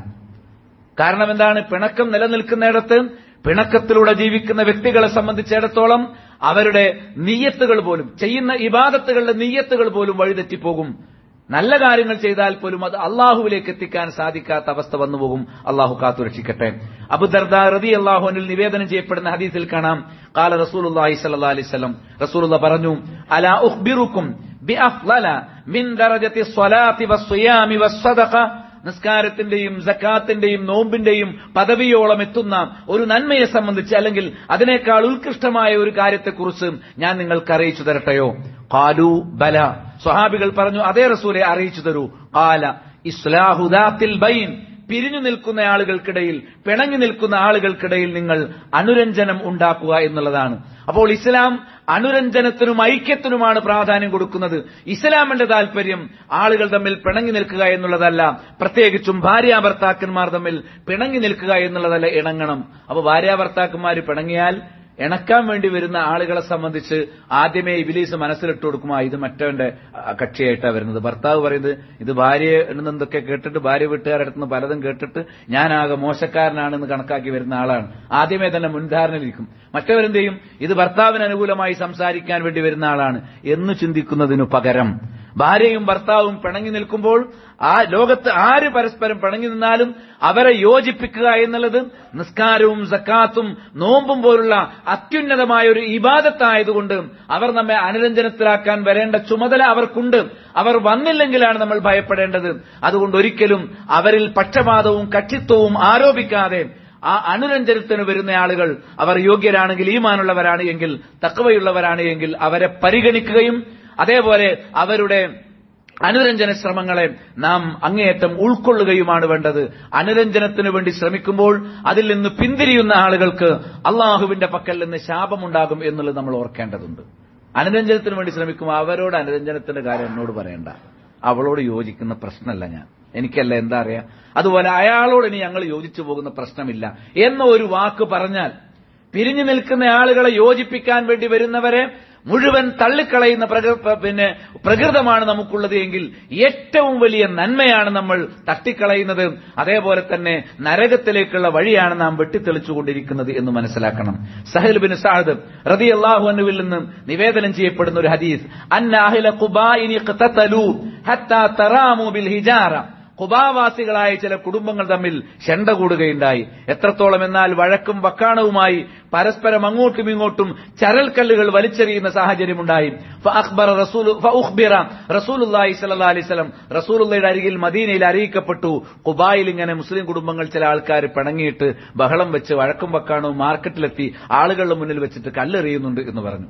കാരണം എന്താണ് പിണക്കം നിലനിൽക്കുന്നിടത്ത് പിണക്കത്തിലൂടെ ജീവിക്കുന്ന വ്യക്തികളെ സംബന്ധിച്ചിടത്തോളം അവരുടെ നീയത്തുകൾ പോലും ചെയ്യുന്ന ഇബാദത്തുകളുടെ നീയത്തുകൾ പോലും വഴിതെറ്റിപ്പോകും നല്ല കാര്യങ്ങൾ ചെയ്താൽ പോലും അത് അള്ളാഹുവിലേക്ക് എത്തിക്കാൻ സാധിക്കാത്ത അവസ്ഥ വന്നുപോകും അള്ളാഹു കാത്തുരക്ഷിക്കട്ടെ അബുദർദ റതി അള്ളാഹുവിനിൽ നിവേദനം ചെയ്യപ്പെടുന്ന ഹദീസിൽ കാണാം കാല റസൂൽ അലൈഹി സ്വല്ലാ അലൈവല്ലം റസൂൽ പറഞ്ഞു അല ഉഖ്ബിറുക്കും മിൻ ദറജത്തി സ്വലാത്തി വസ്സുയാമി വസ്സദഖ നിസ്കാരത്തിന്റെയും ജക്കാത്തിന്റെയും നോമ്പിന്റെയും പദവിയോളം എത്തുന്ന ഒരു നന്മയെ സംബന്ധിച്ച് അല്ലെങ്കിൽ അതിനേക്കാൾ ഉത്കൃഷ്ടമായ ഒരു കാര്യത്തെക്കുറിച്ച് ഞാൻ നിങ്ങൾക്ക് അറിയിച്ചു തരട്ടെയോ കാലു ബല സ്വഹാബികൾ പറഞ്ഞു അതേ റസൂലെ അറിയിച്ചു തരൂ കാല ഇസ്ലാഹുദാത്തിൽ ബൈൻ പിരിഞ്ഞു നിൽക്കുന്ന ആളുകൾക്കിടയിൽ പിണങ്ങി നിൽക്കുന്ന ആളുകൾക്കിടയിൽ നിങ്ങൾ അനുരഞ്ജനം ഉണ്ടാക്കുക എന്നുള്ളതാണ് അപ്പോൾ ഇസ്ലാം അനുരഞ്ജനത്തിനും ഐക്യത്തിനുമാണ് പ്രാധാന്യം കൊടുക്കുന്നത് ഇസ്ലാമിന്റെ താല്പര്യം ആളുകൾ തമ്മിൽ പിണങ്ങി നിൽക്കുക എന്നുള്ളതല്ല പ്രത്യേകിച്ചും ഭാര്യാഭർത്താക്കന്മാർ തമ്മിൽ പിണങ്ങി നിൽക്കുക എന്നുള്ളതല്ല ഇണങ്ങണം അപ്പൊ ഭാര്യാഭർത്താക്കന്മാർ പിണങ്ങിയാൽ ഇണക്കാൻ വേണ്ടി വരുന്ന ആളുകളെ സംബന്ധിച്ച് ആദ്യമേ ഇബിലീസ് മനസ്സിലിട്ട് കൊടുക്കുമോ ഇത് മറ്റവന്റെ കക്ഷിയായിട്ടാണ് വരുന്നത് ഭർത്താവ് പറയുന്നത് ഇത് ഭാര്യയെ എന്തൊക്കെ കേട്ടിട്ട് ഭാര്യ വീട്ടുകാരുടെ അടുത്ത് പലതും കേട്ടിട്ട് ഞാനാകെ മോശക്കാരനാണെന്ന് കണക്കാക്കി വരുന്ന ആളാണ് ആദ്യമേ തന്നെ മുൻധാരണയിലിരിക്കും മറ്റവരെന്ത് ചെയ്യും ഇത് ഭർത്താവിന് അനുകൂലമായി സംസാരിക്കാൻ വേണ്ടി വരുന്ന ആളാണ് എന്ന് ചിന്തിക്കുന്നതിനു പകരം ഭാര്യയും ഭർത്താവും പിണങ്ങി നിൽക്കുമ്പോൾ ആ ലോകത്ത് ആര് പരസ്പരം പിണങ്ങി നിന്നാലും അവരെ യോജിപ്പിക്കുക എന്നുള്ളത് നിസ്കാരവും സക്കാത്തും നോമ്പും പോലുള്ള അത്യുന്നതമായ ഒരു ഇബാദത്തായതുകൊണ്ട് അവർ നമ്മെ അനുരഞ്ജനത്തിലാക്കാൻ വരേണ്ട ചുമതല അവർക്കുണ്ട് അവർ വന്നില്ലെങ്കിലാണ് നമ്മൾ ഭയപ്പെടേണ്ടത് അതുകൊണ്ട് ഒരിക്കലും അവരിൽ പക്ഷപാതവും കക്ഷിത്വവും ആരോപിക്കാതെ ആ അനുരഞ്ജനത്തിന് വരുന്ന ആളുകൾ അവർ യോഗ്യരാണെങ്കിൽ ഈമാനുള്ളവരാണ് എങ്കിൽ തക്കവയുള്ളവരാണ് എങ്കിൽ അവരെ പരിഗണിക്കുകയും അതേപോലെ അവരുടെ അനുരഞ്ജന ശ്രമങ്ങളെ നാം അങ്ങേയറ്റം ഉൾക്കൊള്ളുകയുമാണ് വേണ്ടത് അനുരഞ്ജനത്തിനു വേണ്ടി ശ്രമിക്കുമ്പോൾ അതിൽ നിന്ന് പിന്തിരിയുന്ന ആളുകൾക്ക് അള്ളാഹുവിന്റെ പക്കൽ നിന്ന് ശാപമുണ്ടാകും എന്നുള്ളത് നമ്മൾ ഓർക്കേണ്ടതുണ്ട് അനുരഞ്ജനത്തിന് വേണ്ടി ശ്രമിക്കുമ്പോൾ അവരോട് അനുരഞ്ജനത്തിന്റെ കാര്യം എന്നോട് പറയണ്ട അവളോട് യോജിക്കുന്ന പ്രശ്നമല്ല ഞാൻ എനിക്കല്ല എന്താ അറിയാ അതുപോലെ അയാളോട് ഇനി ഞങ്ങൾ യോജിച്ചു പോകുന്ന പ്രശ്നമില്ല എന്ന ഒരു വാക്ക് പറഞ്ഞാൽ പിരിഞ്ഞു നിൽക്കുന്ന ആളുകളെ യോജിപ്പിക്കാൻ വേണ്ടി വരുന്നവരെ മുഴുവൻ തള്ളിക്കളയുന്ന പ്രകൃ- പ- പിന്നെ പ്രകൃതമാണ് നമുക്കുള്ളത് എങ്കിൽ ഏറ്റവും വലിയ നന്മയാണ് നമ്മൾ തട്ടിക്കളയുന്നത് അതേപോലെ തന്നെ നരകത്തിലേക്കുള്ള വഴിയാണ് നാം വെട്ടിത്തെളിച്ചുകൊണ്ടിരിക്കുന്നത് എന്ന് മനസ്സിലാക്കണം സഹൽ ബിൻ സാദ് റതി അള്ളാഹുവിൽ നിന്ന് നിവേദനം ചെയ്യപ്പെടുന്ന ഒരു ഹദീസ് അന്ന അഹില ഖുബാഇനി ഖതതലു ഹത്താ തറാമു ബിൽ ഹിജാറ കുബാവാസികളായ ചില കുടുംബങ്ങൾ തമ്മിൽ ഷണ്ട കൂടുകയുണ്ടായി എത്രത്തോളം എന്നാൽ വഴക്കും വക്കാണവുമായി പരസ്പരം അങ്ങോട്ടും ഇങ്ങോട്ടും ചരൽക്കല്ലുകൾ വലിച്ചെറിയുന്ന സാഹചര്യമുണ്ടായി ഫഅഖ്ബറ റസൂലു- ഫഉഖ്ബിറ റസൂലുള്ളാഹി സ്വല്ലല്ലാഹി അലൈഹി വസല്ലം റസൂലുള്ളയുടെ അരികിൽ മദീനയിൽ അറിയിക്കപ്പെട്ടു കുബായിൽ ഇങ്ങനെ മുസ്ലിം കുടുംബങ്ങൾ ചില ആൾക്കാർ പിണങ്ങിയിട്ട് ബഹളം വെച്ച് വഴക്കും വക്കാണവും മാർക്കറ്റിലെത്തി ആളുകളുടെ മുന്നിൽ വെച്ചിട്ട് കല്ലെറിയുന്നുണ്ട് എന്ന് പറഞ്ഞു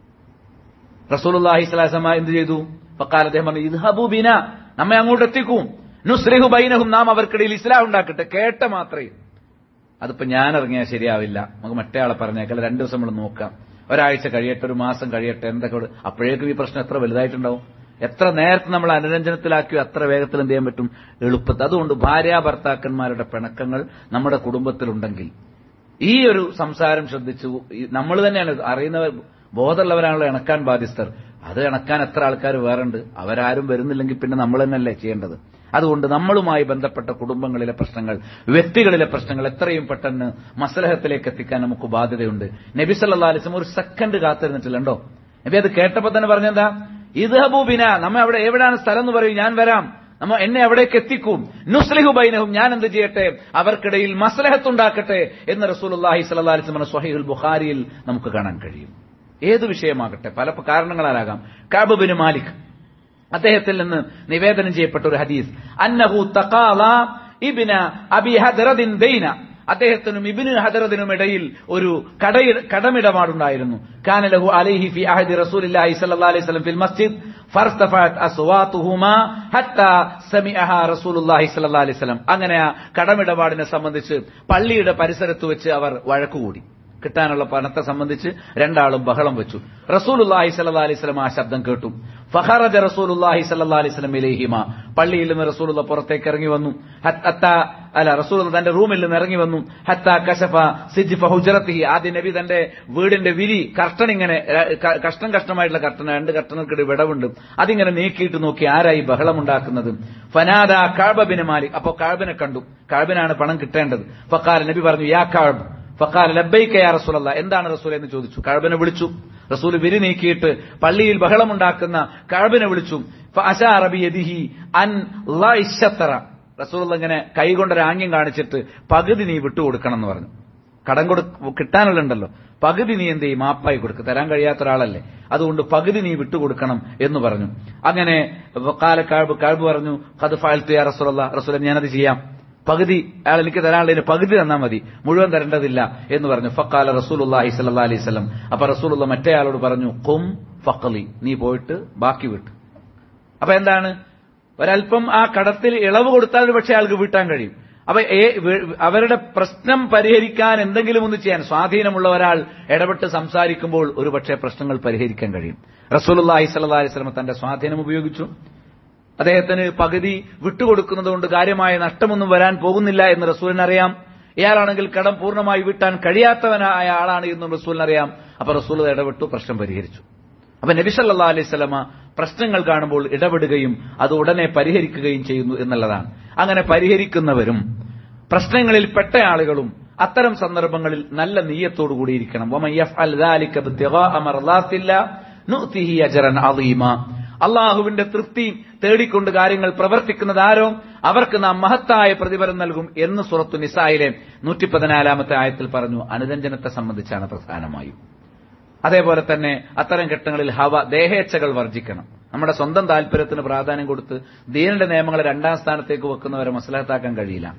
റസൂലുള്ളാഹി സ്വല്ലല്ലാഹി അലൈഹി വസല്ലം എന്ത് ചെയ്തു ഫഖാല അദ്ദേഹം പറഞ്ഞു ഇദ്ഹബു ബിന നമ്മെ അങ്ങോട്ട് എത്തിക്കും നുസ്ലിഹു ബൈനഹും നാം അവർക്കിടയിൽ ഇസ്ലാം ഉണ്ടാക്കട്ടെ കേട്ട മാത്രമേ അതിപ്പോ ഞാൻ ഇറങ്ങിയാൽ ശരിയാവില്ല നമുക്ക് മറ്റേ ആളെ പറഞ്ഞേക്കല്ല രണ്ടു ദിവസം നമ്മൾ നോക്കാം ഒരാഴ്ച കഴിയട്ടെ ഒരു മാസം കഴിയട്ടെ എന്തൊക്കെ ഇവിടെ- അപ്പോഴേക്കും ഈ പ്രശ്നം എത്ര വലുതായിട്ടുണ്ടാവും എത്ര നേരത്തെ നമ്മൾ അനുരഞ്ജനത്തിലാക്കിയോ അത്ര വേഗത്തിൽ എന്ത് ചെയ്യാൻ പറ്റും എളുപ്പത്തിൽ അതുകൊണ്ട് ഭാര്യ ഭർത്താക്കന്മാരുടെ പിണക്കങ്ങൾ നമ്മുടെ കുടുംബത്തിലുണ്ടെങ്കിൽ ഈ ഒരു സംസാരം ശ്രദ്ധിച്ചു നമ്മൾ തന്നെയാണ് അറിയുന്നവർ ബോധമുള്ളവരാണല്ലോ ഇണക്കാൻ ബാധ്യസ്ഥർ അത് ഇണക്കാൻ എത്ര ആൾക്കാർ വേറുണ്ട് അവരാരും വരുന്നില്ലെങ്കിൽ പിന്നെ നമ്മൾ തന്നെയല്ലേ ചെയ്യേണ്ടത് അതുകൊണ്ട് നമ്മളുമായി ബന്ധപ്പെട്ട കുടുംബങ്ങളിലെ പ്രശ്നങ്ങൾ വ്യക്തികളിലെ പ്രശ്നങ്ങൾ എത്രയും പെട്ടെന്ന് മസലഹത്തിലേക്ക് എത്തിക്കാൻ നമുക്ക് ബാധ്യതയുണ്ട് നബി സല്ലാ അലിസ്ലം ഒരു സെക്കൻഡ് കാത്തിരുന്നിട്ടില്ലണ്ടോ നബി അത് കേട്ടപ്പോ തന്നെ പറഞ്ഞെന്താ ഇത് ഹബൂബിന നമ്മ അവിടെ എവിടെയാണ് സ്ഥലം എന്ന് പറയും ഞാൻ വരാം നമ്മ എന്നെ അവിടേക്ക് എത്തിക്കും നുസ്ലിഹു ബൈനഹും ഞാൻ എന്ത് ചെയ്യട്ടെ അവർക്കിടയിൽ മസ്ലഹത്തുണ്ടാക്കട്ടെ എന്ന് റസൂലുള്ളാഹി സ്വല്ലല്ലാഹി അലൈഹി വസല്ലം സ്വഹീഹുൽ ബുഖാരിയിൽ നമുക്ക് കാണാൻ കഴിയും ഏത് വിഷയമാകട്ടെ പല കാരണങ്ങളാലാകാം കാബുബിന് മാലിക് അദ്ദേഹത്തിൽ നിന്ന് നിവേദനം ചെയ്യപ്പെട്ട ഒരു ഹദീസ് അന്നഹു തഖാല ഇബ്ന അബി ഹദ്റദിൻ ദൈന അദ്ദേഹത്തിനും ഇബിന് ഹദറദിനും ഇടയിൽ ഒരു കടയി കടമിടപാടുണ്ടായിരുന്നു കാനലഹു അലൈഹി ഫി അഹദി റസൂലില്ലാഹി സ്വല്ലല്ലാഹി അലൈഹി വസല്ലം ഫിൽ മസ്ജിദ് ഫർത്തഫഅത് അസ്വാതുഹുമാ ഹത്താ സമിഅഹ റസൂലുള്ളാഹി സ്വല്ലല്ലാഹി അലൈഹി വസല്ലം അങ്ങനെ ആ കടമിടപാടിനെ സംബന്ധിച്ച് പള്ളിയുടെ പരിസരത്ത് വെച്ച് അവർ വഴക്കുകൂടി കിട്ടാനുള്ള പണത്തെ സംബന്ധിച്ച് രണ്ടാളും ബഹളം വെച്ചു റസൂലുല്ലാഹി സല്ലാ അലൈഹി സ്വലം ആ ശബ്ദം കേട്ടു ഫഹറജ റസൂലുല്ലാഹി സല്ലാ അലൈഹി സ്വലം ഇലേഹിമ പള്ളിയിൽ നിന്ന് റസൂലുള്ള പുറത്തേക്ക് ഇറങ്ങി വന്നു ഹത്ത അല്ല റസൂൽ തന്റെ റൂമിൽ നിന്ന് ഇറങ്ങി വന്നു ഹത്ത കശഫ സിജിഫ ഹുജറത്തി ആദ്യ നബി തന്റെ വീടിന്റെ വിരി കർട്ടൻ ഇങ്ങനെ ക- കഷ്ണം കഷ്ണമായിട്ടുള്ള കർട്ടൻ രണ്ട് കർട്ടനൾക്കിടെ വിടവുണ്ട് അതിങ്ങനെ നീക്കിയിട്ട് നോക്കി ആരായി ബഹളമുണ്ടാക്കുന്നത് ഫനാദ കാഴ്ബിന് മാലിക് അപ്പോ കാഴ്ബിനെ കണ്ടു കാഴ്ബിനാണ് പണം കിട്ടേണ്ടത് ഫക്കാൽ നബി പറഞ്ഞു യാ കാഴ്ബ് ഫക്കാൽ ലബൈക്ക യാ റസൂലല്ല എന്താണ് റസൂൽ എന്ന് ചോദിച്ചു കഴബിനെ വിളിച്ചു റസൂൽ വിരി നീക്കിയിട്ട് പള്ളിയിൽ ബഹളമുണ്ടാക്കുന്ന കഴബിനെ വിളിച്ചു ഫഅശാറ ബിയദിഹി അൻ ലാ ഇശ്ശത്തറ റസൂൽ ഇങ്ങനെ കൈകൊണ്ടൊരു ആംഗ്യം കാണിച്ചിട്ട് പകുതി നീ വിട്ടുകൊടുക്കണം എന്ന് പറഞ്ഞു കടം കൊടു കിട്ടാനുള്ളണ്ടല്ലോ പകുതി നീ എന്ത് ചെയ്യും മാപ്പായി കൊടുക്കുക തരാൻ കഴിയാത്ത ഒരാളല്ലേ അതുകൊണ്ട് പകുതി നീ വിട്ടുകൊടുക്കണം എന്ന് പറഞ്ഞു അങ്ങനെ കാല കാഴ്ബ് കാഴ്ബ് പറഞ്ഞു കത് ഫാൽത്തു യാ റസൂലല്ല റസൂൽ ഞാനത് ചെയ്യാം പകുതി അയാൾ എനിക്ക് തരാനുള്ളതിന് പകുതി തന്നാൽ മതി മുഴുവൻ തരേണ്ടതില്ല എന്ന് പറഞ്ഞു ഫക്കാല റസൂലുല്ലാഹി സല്ലാ അലൈഹി സ്വലം അപ്പൊ റസൂലുള്ള മറ്റേ ആളോട് പറഞ്ഞു കും ഫക്കലി നീ പോയിട്ട് ബാക്കി വിട്ടു അപ്പൊ എന്താണ് ഒരല്പം ആ കടത്തിൽ ഇളവ് കൊടുത്താൽ ഒരു പക്ഷേ ആൾക്ക് വീട്ടാൻ കഴിയും അപ്പൊ ഏ- വേ- അവരുടെ പ്രശ്നം പരിഹരിക്കാൻ എന്തെങ്കിലും ഒന്ന് ചെയ്യാൻ സ്വാധീനമുള്ള ഒരാൾ ഇടപെട്ട് സംസാരിക്കുമ്പോൾ ഒരു പക്ഷേ പ്രശ്നങ്ങൾ പരിഹരിക്കാൻ കഴിയും റസൂലുല്ലാഹി സല്ലാ അലൈഹി സ്വലം തന്റെ സ്വാധീനം ഉപയോഗിച്ചു അദ്ദേഹത്തിന് പകുതി വിട്ടുകൊടുക്കുന്നത് കൊണ്ട് കാര്യമായ നഷ്ടമൊന്നും വരാൻ പോകുന്നില്ല എന്ന് റസൂലിന് അറിയാം ഇയാളാണെങ്കിൽ കടം പൂർണ്ണമായി വീട്ടാൻ കഴിയാത്തവനായ ആളാണ് എന്നും റസൂലിന് അറിയാം അപ്പൊ റസൂൽ ഇടപെട്ടു പ്രശ്നം പരിഹരിച്ചു അപ്പൊ നബി സല്ലാ അലൈഹി സ്വലമ പ്രശ്നങ്ങൾ കാണുമ്പോൾ ഇടപെടുകയും അത് ഉടനെ പരിഹരിക്കുകയും ചെയ്യുന്നു എന്നുള്ളതാണ് അങ്ങനെ പരിഹരിക്കുന്നവരും പ്രശ്നങ്ങളിൽ പെട്ട ആളുകളും അത്തരം സന്ദർഭങ്ങളിൽ നല്ല നീയത്തോടു കൂടിയിരിക്കണം വമൻ യഫ്അൽ ذلك ابتغاء مرضات الله نؤته اجرا عظيما അള്ളാഹുവിന്റെ തൃപ്തി തേടിക്കൊണ്ട് കാര്യങ്ങൾ പ്രവർത്തിക്കുന്നത് ആരോ അവർക്ക് നാം മഹത്തായ പ്രതിഫലം നൽകും എന്ന് സുറത്തു നിസായിലെ നൂറ്റി പതിനാലാമത്തെ ആയത്തിൽ പറഞ്ഞു അനുരഞ്ജനത്തെ സംബന്ധിച്ചാണ് പ്രധാനമായും അതേപോലെ തന്നെ അത്തരം ഘട്ടങ്ങളിൽ ഹവ ദേഹേച്ഛകൾ വർജിക്കണം നമ്മുടെ സ്വന്തം താല്പര്യത്തിന് പ്രാധാന്യം കൊടുത്ത് ദീനിന്റെ നിയമങ്ങളെ രണ്ടാം സ്ഥാനത്തേക്ക് വെക്കുന്നവരെ മസലഹത്താക്കാൻ കഴിയില്ല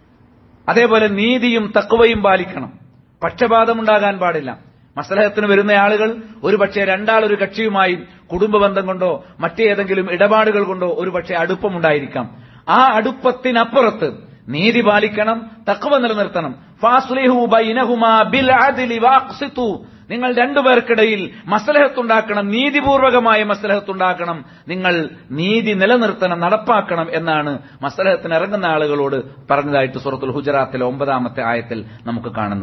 അതേപോലെ നീതിയും തക്കുവയും പാലിക്കണം പക്ഷപാതമുണ്ടാകാൻ പാടില്ല മസലഹത്തിന് വരുന്ന ആളുകൾ ഒരുപക്ഷെ രണ്ടാൾ ഒരു കക്ഷിയുമായി കുടുംബ ബന്ധം കൊണ്ടോ മറ്റേതെങ്കിലും ഇടപാടുകൾ കൊണ്ടോ ഒരുപക്ഷെ അടുപ്പമുണ്ടായിരിക്കാം ആ അടുപ്പത്തിനപ്പുറത്ത് നീതി പാലിക്കണം തക്കവ നിലനിർത്തണം ഫാസ്ലിഹു ബൈനഹുമാ ബിൽ അദ്ലി വഅഖ്സിതു നിങ്ങൾ രണ്ടുപേർക്കിടയിൽ മസലഹത്തുണ്ടാക്കണം നീതിപൂർവകമായ മസലഹത്തുണ്ടാക്കണം നിങ്ങൾ നീതി നിലനിർത്തണം നടപ്പാക്കണം എന്നാണ് മസലഹത്തിന് ഇറങ്ങുന്ന ആളുകളോട് പറഞ്ഞതായിട്ട് സൂറത്തുൽ ഹുജറാത്തിലെ ഒമ്പതാമത്തെ ആയത്തിൽ നമുക്ക് കാണുന്നത്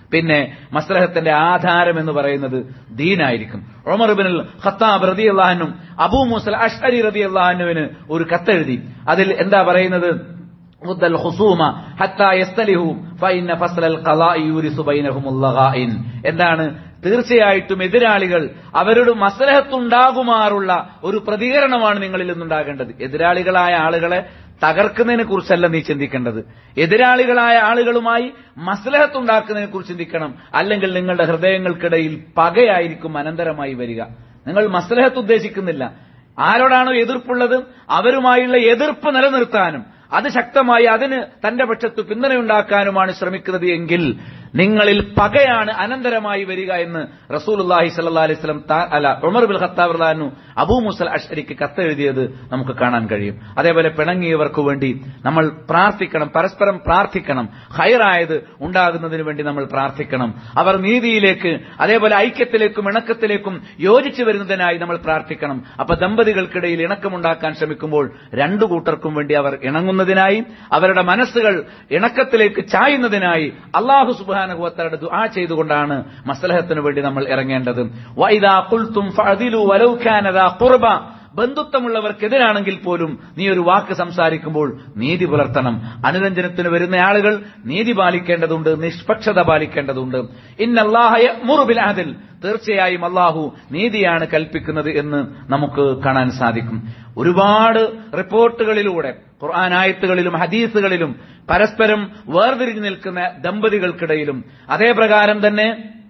പിന്നെ മസ്ലഹത്തിന്റെ ആധാരം എന്ന് പറയുന്നത് ദീനായിരിക്കും ഉമർ ബിൻ ഖത്താബ് റതി അള്ളാഹനും അബൂ മുസൽ അഷ്അരി റതി അള്ളാഹനുവിന് ഒരു കത്തെഴുതി അതിൽ എന്താ പറയുന്നത് ضد الخصومة حتى يستلهوا فإن فصل القضاء يورث بينهم اللغائن എന്താണ് തീർച്ചയായിട്ടും എതിരാളികൾ അവരുടെ മസലഹത്തുണ്ടാകുമാറുള്ള ഒരു പ്രതികരണമാണ് നിങ്ങളിൽ നിന്നുണ്ടാകേണ്ടത് എതിരാളികളായ ആളുകളെ തകർക്കുന്നതിനെ കുറിച്ചല്ല നീ ചിന്തിക്കേണ്ടത് എതിരാളികളായ ആളുകളുമായി മസലഹത്തുണ്ടാക്കുന്നതിനെ കുറിച്ച് ചിന്തിക്കണം അല്ലെങ്കിൽ നിങ്ങളുടെ ഹൃദയങ്ങൾക്കിടയിൽ പകയായിരിക്കും അനന്തരമായി വരിക നിങ്ങൾ മസലഹത്ത് ഉദ്ദേശിക്കുന്നില്ല ആരോടാണോ എതിർപ്പുള്ളത് അവരുമായുള്ള എതിർപ്പ് നിലനിർത്താനും അത് ശക്തമായി അതിന് തന്റെ പക്ഷത്ത് പിന്തുണയുണ്ടാക്കാനുമാണ് ശ്രമിക്കുന്നത് എങ്കിൽ നിങ്ങളിൽ പകയാണ് അനന്തരമായി വരിക എന്ന് റസൂലുല്ലാഹി സല്ലാ അലൈഹി സ്വലം അല്ല ഉമർ ബിൽ ഖത്താബ് റഹ്ലാനു അബൂ മുസൽ അഷ്അരിക്ക് കത്തെഴുതിയത് നമുക്ക് കാണാൻ കഴിയും അതേപോലെ പിണങ്ങിയവർക്ക് വേണ്ടി നമ്മൾ പ്രാർത്ഥിക്കണം പരസ്പരം പ്രാർത്ഥിക്കണം ഹൈറായത് ഉണ്ടാകുന്നതിന് വേണ്ടി നമ്മൾ പ്രാർത്ഥിക്കണം അവർ നീതിയിലേക്ക് അതേപോലെ ഐക്യത്തിലേക്കും ഇണക്കത്തിലേക്കും യോജിച്ചു വരുന്നതിനായി നമ്മൾ പ്രാർത്ഥിക്കണം അപ്പൊ ദമ്പതികൾക്കിടയിൽ ഇണക്കമുണ്ടാക്കാൻ ശ്രമിക്കുമ്പോൾ രണ്ടു കൂട്ടർക്കും വേണ്ടി അവർ ഇണങ്ങുന്നതിനായി അവരുടെ മനസ്സുകൾ ഇണക്കത്തിലേക്ക് ചായുന്നതിനായി അള്ളാഹു സുബാനുഭവത്തരുടെ ദുആ ചെയ്തുകൊണ്ടാണ് മസലഹത്തിന് വേണ്ടി നമ്മൾ ഇറങ്ങേണ്ടത് വൈദാ കുൽത്തും ഫഅദിലു വലൗ കാന ദാ ഖുർബ ബന്ധുത്വമുള്ളവർക്കെതിരാണെങ്കിൽ പോലും നീ ഒരു വാക്ക് സംസാരിക്കുമ്പോൾ നീതി പുലർത്തണം അനുരഞ്ജനത്തിന് വരുന്ന ആളുകൾ നീതി പാലിക്കേണ്ടതുണ്ട് നിഷ്പക്ഷത പാലിക്കേണ്ടതുണ്ട് ഇന്നല്ലാഹയ മുറുബിൽ അതിൽ തീർച്ചയായും അള്ളാഹു നീതിയാണ് കൽപ്പിക്കുന്നത് എന്ന് നമുക്ക് കാണാൻ സാധിക്കും ഒരുപാട് റിപ്പോർട്ടുകളിലൂടെ ഖുർആൻ ആയത്തുകളിലും ഹദീസുകളിലും പരസ്പരം വേർതിരിഞ്ഞു നിൽക്കുന്ന ദമ്പതികൾക്കിടയിലും അതേ പ്രകാരം തന്നെ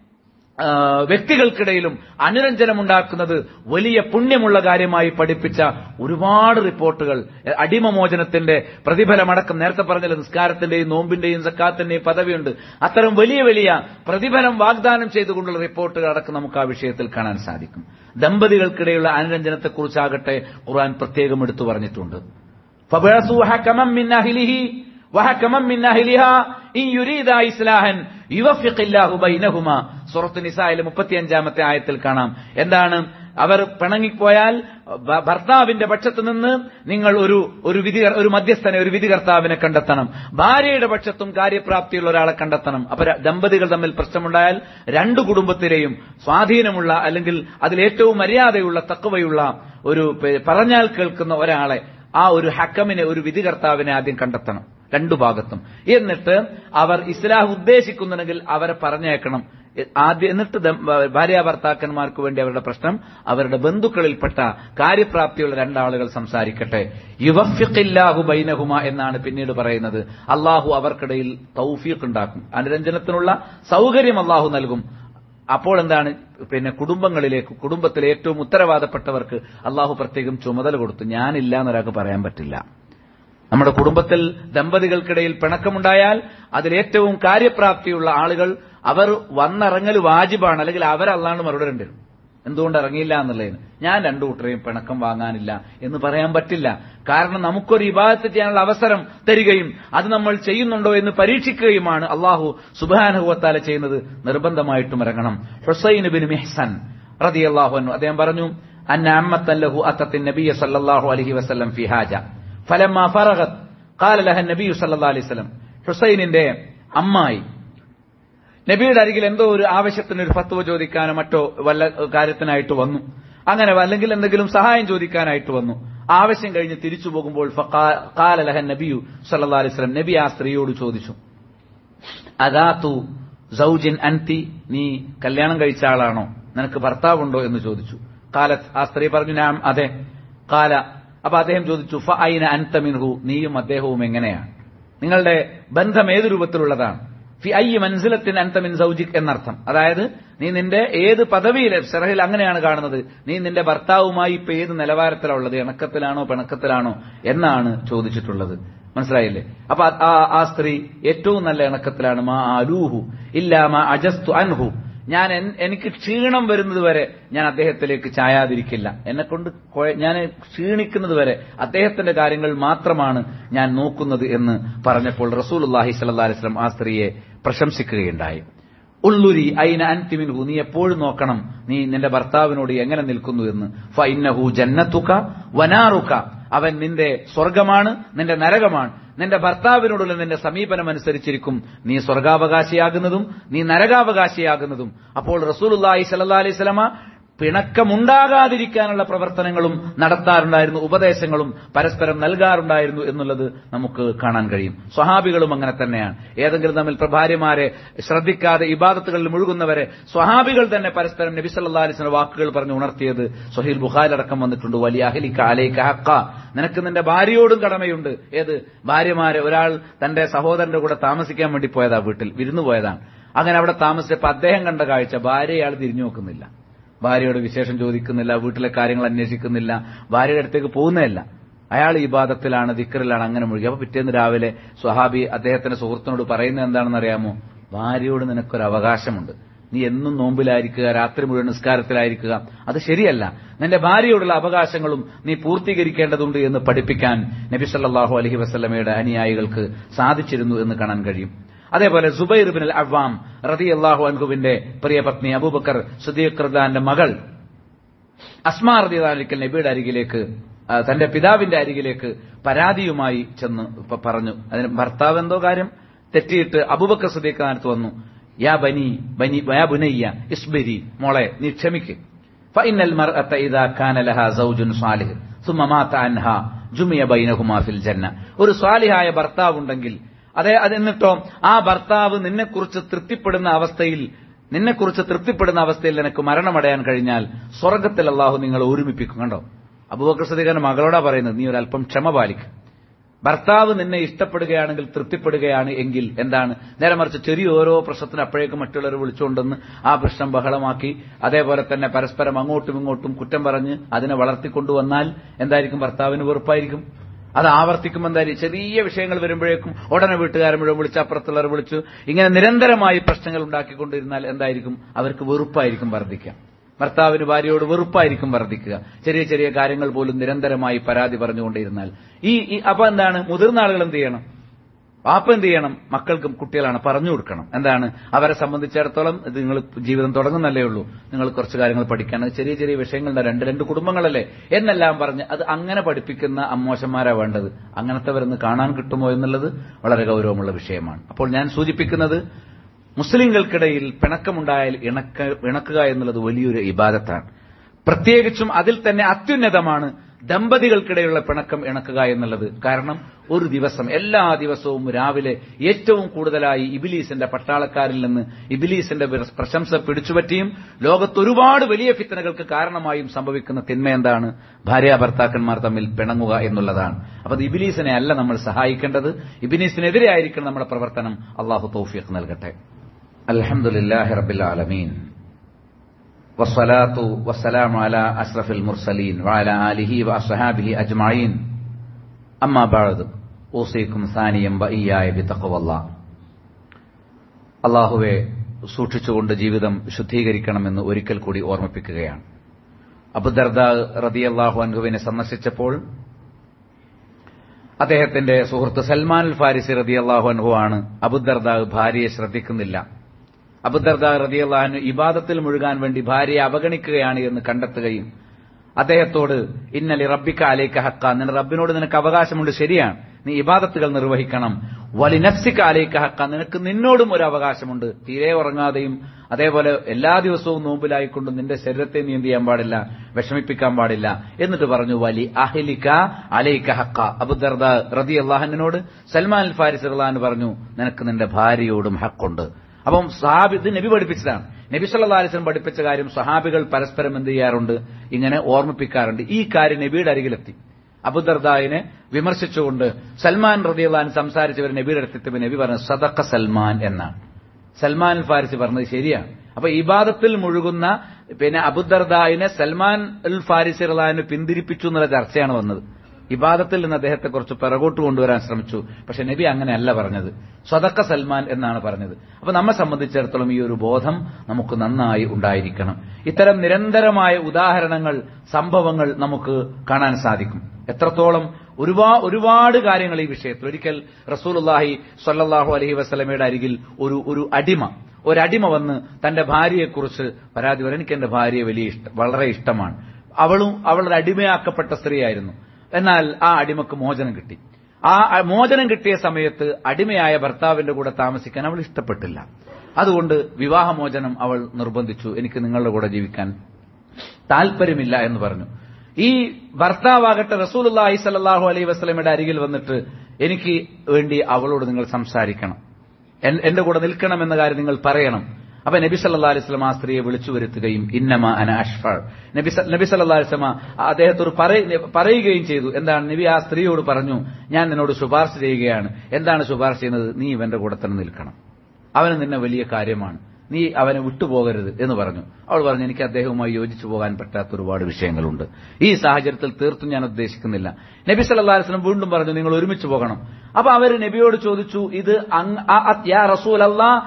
വ്യക്തികൾക്കിടയിലും അനുരഞ്ജനമുണ്ടാക്കുന്നത് വലിയ പുണ്യമുള്ള കാര്യമായി പഠിപ്പിച്ച ഒരുപാട് റിപ്പോർട്ടുകൾ അടിമമോചനത്തിന്റെ പ്രതിഫലമടക്കം നേരത്തെ പറഞ്ഞല്ലോ നിസ്കാരത്തിന്റെയും നോമ്പിന്റെയും സക്കാത്തിന്റെയും പദവിയുണ്ട് അത്തരം വലിയ വലിയ പ്രതിഫലം വാഗ്ദാനം ചെയ്തുകൊണ്ടുള്ള റിപ്പോർട്ടുകൾ അടക്കം നമുക്ക് ആ വിഷയത്തിൽ കാണാൻ സാധിക്കും ദമ്പതികൾക്കിടയിലുള്ള അനുരഞ്ജനത്തെക്കുറിച്ചാകട്ടെ ഖുർആൻ പ്രത്യേകം എടുത്തു പറഞ്ഞിട്ടുണ്ട് وحكما من أهلها إن يريدا إصلاحا يوفق الله بينهما സൂറത്ത് നിസായിലെ മുപ്പത്തിയഞ്ചാമത്തെ ആയത്തിൽ കാണാം എന്താണ് അവർ പിണങ്ങിപ്പോയാൽ ഭർത്താവിന്റെ പക്ഷത്ത് നിന്ന് നിങ്ങൾ ഒരു ഒരു വിധി ഒരു മധ്യസ്ഥനെ ഒരു വിധികർത്താവിനെ കണ്ടെത്തണം ഭാര്യയുടെ പക്ഷത്തും കാര്യപ്രാപ്തിയുള്ള ഒരാളെ കണ്ടെത്തണം അപ്പൊ ദമ്പതികൾ തമ്മിൽ പ്രശ്നമുണ്ടായാൽ രണ്ടു കുടുംബത്തിലെയും സ്വാധീനമുള്ള അല്ലെങ്കിൽ അതിലേറ്റവും മര്യാദയുള്ള തക്കവയുള്ള ഒരു പറഞ്ഞാൽ കേൾക്കുന്ന ഒരാളെ ആ ഒരു ഹക്കമിനെ ഒരു വിധികർത്താവിനെ ആദ്യം കണ്ടെത്തണം രണ്ടു ഭാഗത്തും എന്നിട്ട് അവർ ഇസ്ലാഹ് ഉദ്ദേശിക്കുന്നുണ്ടെങ്കിൽ അവരെ പറഞ്ഞേക്കണം ആദ്യം എന്നിട്ട് ഭാര്യ ഭർത്താക്കന്മാർക്ക് വേണ്ടി അവരുടെ പ്രശ്നം അവരുടെ ബന്ധുക്കളിൽപ്പെട്ട കാര്യപ്രാപ്തിയുള്ള രണ്ടാളുകൾ സംസാരിക്കട്ടെ യുവഫിഖില്ലാഹു ബൈനഹുമ എന്നാണ് പിന്നീട് പറയുന്നത് അള്ളാഹു അവർക്കിടയിൽ തൗഫീഖ് ഉണ്ടാക്കും അനുരഞ്ജനത്തിനുള്ള സൗകര്യം അള്ളാഹു നൽകും അപ്പോൾ എന്താണ് പിന്നെ കുടുംബങ്ങളിലേക്ക് കുടുംബത്തിലെ ഏറ്റവും ഉത്തരവാദപ്പെട്ടവർക്ക് അള്ളാഹു പ്രത്യേകം ചുമതല കൊടുത്തു ഞാനില്ല എന്നൊരാൾക്ക് പറയാൻ പറ്റില്ല നമ്മുടെ കുടുംബത്തിൽ ദമ്പതികൾക്കിടയിൽ പിണക്കമുണ്ടായാൽ അതിൽ ഏറ്റവും കാര്യപ്രാപ്തിയുള്ള ആളുകൾ അവർ വന്നിറങ്ങൽ വാജിബാണ് അല്ലെങ്കിൽ അവരല്ലാണ്ട് മറുപടി ഉണ്ട് എന്തുകൊണ്ട് ഇറങ്ങിയില്ല എന്നുള്ളതിന് ഞാൻ രണ്ടു കൂട്ടരെയും പിണക്കം വാങ്ങാനില്ല എന്ന് പറയാൻ പറ്റില്ല കാരണം നമുക്കൊരു ഇബാദത്ത് ചെയ്യാനുള്ള അവസരം തരികയും അത് നമ്മൾ ചെയ്യുന്നുണ്ടോ എന്ന് പരീക്ഷിക്കുകയുമാണ് അള്ളാഹു സുബാനുഭവത്താല ചെയ്യുന്നത് നിർബന്ധമായിട്ടും ഇറങ്ങണം ഹുസൈൻ ബിൻ മെഹ്സൻ റതി അള്ളാഹു അദ്ദേഹം പറഞ്ഞു അന്ന അമ്മത്തല്ലഹു അത്തത്തിൻ നബിയ സല്ലാഹു അലഹി വസ്ലം ഫിഹാജ ഫലമ്മ ഫറഗത് കാല ലഹ നബിയു സല്ലാ അലൈഹി സ്വലം ഹുസൈനിന്റെ അമ്മായി നബിയുടെ അരികിൽ എന്തോ ഒരു ആവശ്യത്തിന് ഒരു ഫത്വ ചോദിക്കാനോ മറ്റോ വല്ല കാര്യത്തിനായിട്ട് വന്നു അങ്ങനെ അല്ലെങ്കിൽ എന്തെങ്കിലും സഹായം ചോദിക്കാനായിട്ട് വന്നു ആവശ്യം കഴിഞ്ഞ് തിരിച്ചു പോകുമ്പോൾ കാലലഹൻ നബിയു സല്ലാ അലൈഹി സ്വലം നബി ആ സ്ത്രീയോട് ചോദിച്ചു അദാത്തു സൗജിൻ അൻതി നീ കല്യാണം കഴിച്ച ആളാണോ നിനക്ക് ഭർത്താവുണ്ടോ എന്ന് ചോദിച്ചു കാലത്ത് ആ സ്ത്രീ പറഞ്ഞു ഞാൻ അതെ കാല അപ്പൊ അദ്ദേഹം ചോദിച്ചു ഫ ഐന അൻതമിൻഹു നീയും അദ്ദേഹവും എങ്ങനെയാണ് നിങ്ങളുടെ ബന്ധം ഏത് രൂപത്തിലുള്ളതാണ് ഫി ഐ മൻസിലത്തിന് അൻതമിൻ സൗജിക് എന്നർത്ഥം അതായത് നീ നിന്റെ ഏത് പദവിയിലെ ഷെറഹിൽ അങ്ങനെയാണ് കാണുന്നത് നീ നിന്റെ ഭർത്താവുമായി ഇപ്പൊ ഏത് നിലവാരത്തിലാണ് ഉള്ളത് ഇണക്കത്തിലാണോ പിണക്കത്തിലാണോ എന്നാണ് ചോദിച്ചിട്ടുള്ളത് മനസ്സിലായില്ലേ അപ്പൊ ആ സ്ത്രീ ഏറ്റവും നല്ല ഇണക്കത്തിലാണ് മാ അലൂഹു ഇല്ല മാ അജസ്തു അൻഹു ഞാൻ എനിക്ക് ക്ഷീണം വരുന്നത് വരെ ഞാൻ അദ്ദേഹത്തിലേക്ക് ചായാതിരിക്കില്ല എന്നെ കൊണ്ട് ഞാൻ ക്ഷീണിക്കുന്നത് വരെ അദ്ദേഹത്തിന്റെ കാര്യങ്ങൾ മാത്രമാണ് ഞാൻ നോക്കുന്നത് എന്ന് പറഞ്ഞപ്പോൾ റസൂൽ അള്ളാഹി സല്ലാ അലിസ്ലം ആ സ്ത്രീയെ പ്രശംസിക്കുകയുണ്ടായി ഉള്ളുരി അയിന അൻതിമിൻഹു നീ എപ്പോഴും നോക്കണം നീ നിന്റെ ഭർത്താവിനോട് എങ്ങനെ നിൽക്കുന്നു എന്ന് ഫൈനഹു ജന്നത്തുക വനാറുക അവൻ നിന്റെ സ്വർഗമാണ് നിന്റെ നരകമാണ് നിന്റെ ഭർത്താവിനോടുള്ള നിന്റെ സമീപനം അനുസരിച്ചിരിക്കും നീ സ്വർഗാവകാശിയാകുന്നതും നീ നരകാവകാശിയാകുന്നതും അപ്പോൾ റസൂലുല്ലാഹി സല്ലാ അലൈഹി സ്വലമ പിണക്കമുണ്ടാകാതിരിക്കാനുള്ള പ്രവർത്തനങ്ങളും നടത്താറുണ്ടായിരുന്നു ഉപദേശങ്ങളും പരസ്പരം നൽകാറുണ്ടായിരുന്നു എന്നുള്ളത് നമുക്ക് കാണാൻ കഴിയും സ്വഹാബികളും അങ്ങനെ തന്നെയാണ് ഏതെങ്കിലും തമ്മിൽ ഭാര്യമാരെ ശ്രദ്ധിക്കാതെ ഇബാദത്തുകളിൽ മുഴുകുന്നവരെ സ്വഹാബികൾ തന്നെ പരസ്പരം നബി സല്ലാ അലിസിന്റെ വാക്കുകൾ പറഞ്ഞ് ഉണർത്തിയത് സൊഹീൽ ബുഖാരി അടക്കം വന്നിട്ടുണ്ട് വലിയ അഹലിക്ക അലൈക്ക ഹക്ക നിനക്ക് നിന്റെ ഭാര്യയോടും കടമയുണ്ട് ഏത് ഭാര്യമാരെ ഒരാൾ തന്റെ സഹോദരന്റെ കൂടെ താമസിക്കാൻ വേണ്ടി പോയതാ വീട്ടിൽ വിരുന്നു പോയതാണ് അങ്ങനെ അവിടെ താമസിച്ചപ്പോൾ അദ്ദേഹം കണ്ട കാഴ്ച ഭാര്യ അയാൾ തിരിഞ്ഞു നോക്കുന്നില്ല ഭാര്യയോട് വിശേഷം ചോദിക്കുന്നില്ല വീട്ടിലെ കാര്യങ്ങൾ അന്വേഷിക്കുന്നില്ല ഭാര്യയുടെ അടുത്തേക്ക് പോകുന്നതല്ല അയാൾ ഈ ബാധത്തിലാണ് ദിക്കറിലാണ് അങ്ങനെ മുഴുകി അപ്പൊ പിറ്റേന്ന് രാവിലെ സ്വഹാബി അദ്ദേഹത്തിന്റെ സുഹൃത്തിനോട് പറയുന്നത് എന്താണെന്ന് അറിയാമോ ഭാര്യയോട് നിനക്കൊരു അവകാശമുണ്ട് നീ എന്നും നോമ്പിലായിരിക്കുക രാത്രി മുഴുവൻ നിസ്കാരത്തിലായിരിക്കുക അത് ശരിയല്ല നിന്റെ ഭാര്യയോടുള്ള അവകാശങ്ങളും നീ പൂർത്തീകരിക്കേണ്ടതുണ്ട് എന്ന് പഠിപ്പിക്കാൻ നബി സല്ലാഹു അലഹി വസ്ലമയുടെ അനുയായികൾക്ക് സാധിച്ചിരുന്നു എന്ന് കാണാൻ കഴിയും അതേപോലെ സുബൈർ ബിൻ അൽ അവാം റതി അള്ളാഹു അൻഹുവിന്റെ പ്രിയ പത്നി അബൂബക്കർ സുദീഖ്രദാന്റെ മകൾ അസ്മാ റതി അലിക്കൽ നബിയുടെ അരികിലേക്ക് തന്റെ പിതാവിന്റെ അരികിലേക്ക് പരാതിയുമായി ചെന്ന് പറഞ്ഞു അതിന് ഭർത്താവ് എന്തോ കാര്യം തെറ്റിയിട്ട് അബൂബക്കർ സുദീഖാനത്ത് വന്നു യാ ബനി ബനി യാ ബുനയ്യ ഇസ്ബരി മോളെ നീ ക്ഷമിക്ക് ഫഇന്നൽ മർഅത ഇദാ കാന ലഹാ സൗജുൻ സാലിഹ് ثم مات عنها ജുമിയ ബൈനഹുമാ ഫിൽ ജന്ന ഒരു സ്വാലിഹായ ഭർത്താവ് ഉണ്ടെങ്കിൽ അതെ അതെന്നിട്ടോ ആ ഭർത്താവ് നിന്നെക്കുറിച്ച് തൃപ്തിപ്പെടുന്ന അവസ്ഥയിൽ നിന്നെക്കുറിച്ച് തൃപ്തിപ്പെടുന്ന അവസ്ഥയിൽ നിനക്ക് മരണമടയാൻ കഴിഞ്ഞാൽ സ്വർഗത്തിൽ അള്ളാഹു നിങ്ങൾ ഒരുമിപ്പിക്കും കണ്ടോ അബൂബക്കർ സദീഖാന്റെ മകളോടാ പറയുന്നത് നീ ഒരല്പം ക്ഷമ പാലിക്കും ഭർത്താവ് നിന്നെ ഇഷ്ടപ്പെടുകയാണെങ്കിൽ തൃപ്തിപ്പെടുകയാണ് എങ്കിൽ എന്താണ് നേരെ മറിച്ച് ചെറിയ ഓരോ പ്രശ്നത്തിന് അപ്പോഴേക്കും മറ്റുള്ളവർ വിളിച്ചുകൊണ്ടെന്ന് ആ പ്രശ്നം ബഹളമാക്കി അതേപോലെ തന്നെ പരസ്പരം അങ്ങോട്ടും ഇങ്ങോട്ടും കുറ്റം പറഞ്ഞ് അതിനെ വളർത്തിക്കൊണ്ടുവന്നാൽ എന്തായിരിക്കും ഭർത്താവിന് വെറുപ്പായിരിക്കും അത് ആവർത്തിക്കുമ്പോൾ എന്തായാലും ചെറിയ വിഷയങ്ങൾ വരുമ്പോഴേക്കും ഉടനെ വീട്ടുകാരെ മുഴുവൻ വിളിച്ച് അപ്പുറത്തുള്ളവർ വിളിച്ചു ഇങ്ങനെ നിരന്തരമായി പ്രശ്നങ്ങൾ ഉണ്ടാക്കിക്കൊണ്ടിരുന്നാൽ എന്തായിരിക്കും അവർക്ക് വെറുപ്പായിരിക്കും വർദ്ധിക്കുക ഭർത്താവിന് ഭാര്യയോട് വെറുപ്പായിരിക്കും വർദ്ധിക്കുക ചെറിയ ചെറിയ കാര്യങ്ങൾ പോലും നിരന്തരമായി പരാതി പറഞ്ഞുകൊണ്ടിരുന്നാൽ ഈ അപ്പൊ എന്താണ് മുതിർന്ന ആളുകൾ എന്ത് ചെയ്യണം പാപ്പ എന്ത് ചെയ്യണം മക്കൾക്കും കുട്ടികളാണ് പറഞ്ഞു കൊടുക്കണം എന്താണ് അവരെ സംബന്ധിച്ചിടത്തോളം ഇത് നിങ്ങൾ ജീവിതം തുടങ്ങുന്നല്ലേ ഉള്ളൂ നിങ്ങൾ കുറച്ച് കാര്യങ്ങൾ പഠിക്കാൻ ചെറിയ ചെറിയ വിഷയങ്ങളുടെ രണ്ട് രണ്ട് കുടുംബങ്ങളല്ലേ എന്നെല്ലാം പറഞ്ഞ് അത് അങ്ങനെ പഠിപ്പിക്കുന്ന അമ്മോശന്മാരാ വേണ്ടത് അങ്ങനത്തെവരെന്ന് കാണാൻ കിട്ടുമോ എന്നുള്ളത് വളരെ ഗൗരവമുള്ള വിഷയമാണ് അപ്പോൾ ഞാൻ സൂചിപ്പിക്കുന്നത് മുസ്ലിങ്ങൾക്കിടയിൽ പിണക്കമുണ്ടായാൽ ഇണക്ക ഇണക്കുക എന്നുള്ളത് വലിയൊരു ഇബാദത്താണ് പ്രത്യേകിച്ചും അതിൽ തന്നെ അത്യുന്നതമാണ് ദമ്പതികൾക്കിടയിലുള്ള പിണക്കം ഇണക്കുക എന്നുള്ളത് കാരണം ഒരു ദിവസം എല്ലാ ദിവസവും രാവിലെ ഏറ്റവും കൂടുതലായി ഇബിലീസിന്റെ പട്ടാളക്കാരിൽ നിന്ന് ഇബിലീസിന്റെ പ്രശംസ പിടിച്ചുപറ്റിയും ലോകത്ത് ഒരുപാട് വലിയ ഫിത്തനകൾക്ക് കാരണമായും സംഭവിക്കുന്ന തിന്മ എന്താണ് ഭാര്യ ഭർത്താക്കന്മാർ തമ്മിൽ പിണങ്ങുക എന്നുള്ളതാണ് അപ്പൊ അത് ഇബിലീസിനെ അല്ല നമ്മൾ സഹായിക്കേണ്ടത് ഇബിലീസിനെതിരെ ആയിരിക്കണം നമ്മുടെ പ്രവർത്തനം അള്ളാഹു തൗഫീഖ് നൽകട്ടെ അലഹമുല്ലാഹി റബിൽ ആലമീൻ والصلاة والسلام على أشرف المرسلين وعلى آله وأصحابه أجمعين أما بعد أوصيكم ثانيا وإياي بتقوى الله അള്ളാഹുവെ സൂക്ഷിച്ചുകൊണ്ട് ജീവിതം ശുദ്ധീകരിക്കണമെന്ന് ഒരിക്കൽ കൂടി ഓർമ്മിപ്പിക്കുകയാണ് അബുദർദ റതി അള്ളാഹു അൻഹുവിനെ സന്ദർശിച്ചപ്പോൾ അദ്ദേഹത്തിന്റെ സുഹൃത്ത് സൽമാൻ ഫാരിസി റതി അള്ളാഹു അൻഹു ആണ് അബുദർദാവ് ഭാര്യയെ ശ്രദ്ധിക്കുന്നില്ല അബുദർദ റതിയല്ലാഹു ഇബാദത്തിൽ മുഴുകാൻ വേണ്ടി ഭാര്യയെ അവഗണിക്കുകയാണ് എന്ന് കണ്ടെത്തുകയും അദ്ദേഹത്തോട് ഇന്നലെ റബ്ബിക്ക അലേക്ക ഹക്ക നിന്റെ റബ്ബിനോട് നിനക്ക് അവകാശമുണ്ട് ശരിയാണ് നീ ഇബാദത്തുകൾ നിർവഹിക്കണം വലിനഫ്സിക്ക അലേക്ക ഹക്ക നിനക്ക് നിന്നോടും ഒരു അവകാശമുണ്ട് തീരെ ഉറങ്ങാതെയും അതേപോലെ എല്ലാ ദിവസവും നോമ്പിലായിക്കൊണ്ടും നിന്റെ ശരീരത്തെ നീ എന്ത് ചെയ്യാൻ പാടില്ല വിഷമിപ്പിക്കാൻ പാടില്ല എന്നിട്ട് പറഞ്ഞു വലി അഹിലിക്ക അലൈക്ക ഹക്ക അബുദർദ റതി അള്ളാഹനോട് സൽമാൻ അൽ ഫാരിസ് അള്ളഹാൻ പറഞ്ഞു നിനക്ക് നിന്റെ ഭാര്യയോടും ഹക്കുണ്ട് അപ്പം സഹാബി ഇത് നബി പഠിപ്പിച്ചതാണ് നബി സല്ലാ അലിസ്ലം പഠിപ്പിച്ച കാര്യം സഹാബികൾ പരസ്പരം എന്ത് ചെയ്യാറുണ്ട് ഇങ്ങനെ ഓർമ്മിപ്പിക്കാറുണ്ട് ഈ കാര്യം നബിയുടെ അരികിലെത്തി അബുദർദായിനെ വിമർശിച്ചുകൊണ്ട് സൽമാൻ റദിയുള്ളഹാൻ സംസാരിച്ചവർ നബിയുടെ അടുത്തെത്തിയപ്പോൾ നബി പറഞ്ഞു സദക്ക സൽമാൻ എന്നാണ് സൽമാൻ ഫാരിസി പറഞ്ഞത് ശരിയാണ് അപ്പൊ ഇബാദത്തിൽ മുഴുകുന്ന പിന്നെ അബുദർദായിനെ സൽമാൻ അൽ ഫാരിസി റദാന് പിന്തിരിപ്പിച്ചു എന്നുള്ള ചർച്ചയാണ് വന്നത് ഇബാദത്തിൽ നിന്ന് അദ്ദേഹത്തെ കുറച്ച് പിറകോട്ട് കൊണ്ടുവരാൻ ശ്രമിച്ചു പക്ഷെ നബി അങ്ങനെയല്ല പറഞ്ഞത് സ്വതക്ക സൽമാൻ എന്നാണ് പറഞ്ഞത് അപ്പൊ നമ്മെ സംബന്ധിച്ചിടത്തോളം ഈ ഒരു ബോധം നമുക്ക് നന്നായി ഉണ്ടായിരിക്കണം ഇത്തരം നിരന്തരമായ ഉദാഹരണങ്ങൾ സംഭവങ്ങൾ നമുക്ക് കാണാൻ സാധിക്കും എത്രത്തോളം ഒരുപാട് ഒരുപാട് കാര്യങ്ങൾ ഈ വിഷയത്തിൽ ഒരിക്കൽ റസൂലുല്ലാഹി സ്വല്ലല്ലാഹു അലഹി വസ്ലമയുടെ അരികിൽ ഒരു ഒരു അടിമ ഒരടിമ വന്ന് തന്റെ ഭാര്യയെക്കുറിച്ച് പരാതി പറയാൻ എനിക്ക് എന്റെ ഭാര്യയെ വലിയ ഇഷ്ടം വളരെ ഇഷ്ടമാണ് അവളും അവളുടെ അടിമയാക്കപ്പെട്ട സ്ത്രീയായിരുന്നു എന്നാൽ ആ അടിമക്ക് മോചനം കിട്ടി ആ മോചനം കിട്ടിയ സമയത്ത് അടിമയായ ഭർത്താവിന്റെ കൂടെ താമസിക്കാൻ അവൾ ഇഷ്ടപ്പെട്ടില്ല അതുകൊണ്ട് വിവാഹമോചനം അവൾ നിർബന്ധിച്ചു എനിക്ക് നിങ്ങളുടെ കൂടെ ജീവിക്കാൻ താല്പര്യമില്ല എന്ന് പറഞ്ഞു ഈ ഭർത്താവാകട്ടെ റസൂലുള്ളാഹി സല്ലല്ലാഹു അലൈഹി വസല്ലമയുടെ അരികിൽ വന്നിട്ട് എനിക്ക് വേണ്ടി അവളോട് നിങ്ങൾ സംസാരിക്കണം എൻ- എന്റെ കൂടെ നിൽക്കണം എന്ന കാര്യം നിങ്ങൾ പറയണം അപ്പൊ നബി സല്ലല്ലാഹു അലൈഹി വസല്ലം ആ സ്ത്രീയെ വിളിച്ചു വരുത്തുകയും ഇന്നമ അന അഷ്ഫർ നബി സ- നബി സല്ലല്ലാഹു അലൈഹി വസല്ലം അദ്ദേഹത്തോട് പറയ- പറയുകയും ചെയ്തു എന്താണ് നബി ആ സ്ത്രീയോട് പറഞ്ഞു ഞാൻ നിന്നോട് ശുപാർശ ചെയ്യുകയാണ് എന്താണ് ശുപാർശ ചെയ്യുന്നത് നീ ഇവന്റെ കൂടെ തന്നെ നിൽക്കണം അവന് നിന്നെ വലിയ കാര്യമാണ് നീ അവനെ വിട്ടുപോകരുത് എന്ന് പറഞ്ഞു അവൾ പറഞ്ഞു എനിക്ക് അദ്ദേഹവുമായി യോജിച്ചു പോകാൻ പറ്റാത്ത ഒരുപാട് വിഷയങ്ങളുണ്ട് ഈ സാഹചര്യത്തിൽ തീർത്തും ഞാൻ ഉദ്ദേശിക്കുന്നില്ല നബി സല്ലല്ലാഹു അലൈഹി വസല്ലം വീണ്ടും പറഞ്ഞു നിങ്ങൾ ഒരുമിച്ച് പോകണം അപ്പൊ അവര് നബിയോട് ചോദിച്ചു ഇത് അങ്- അ- അ- യാ റസൂൽ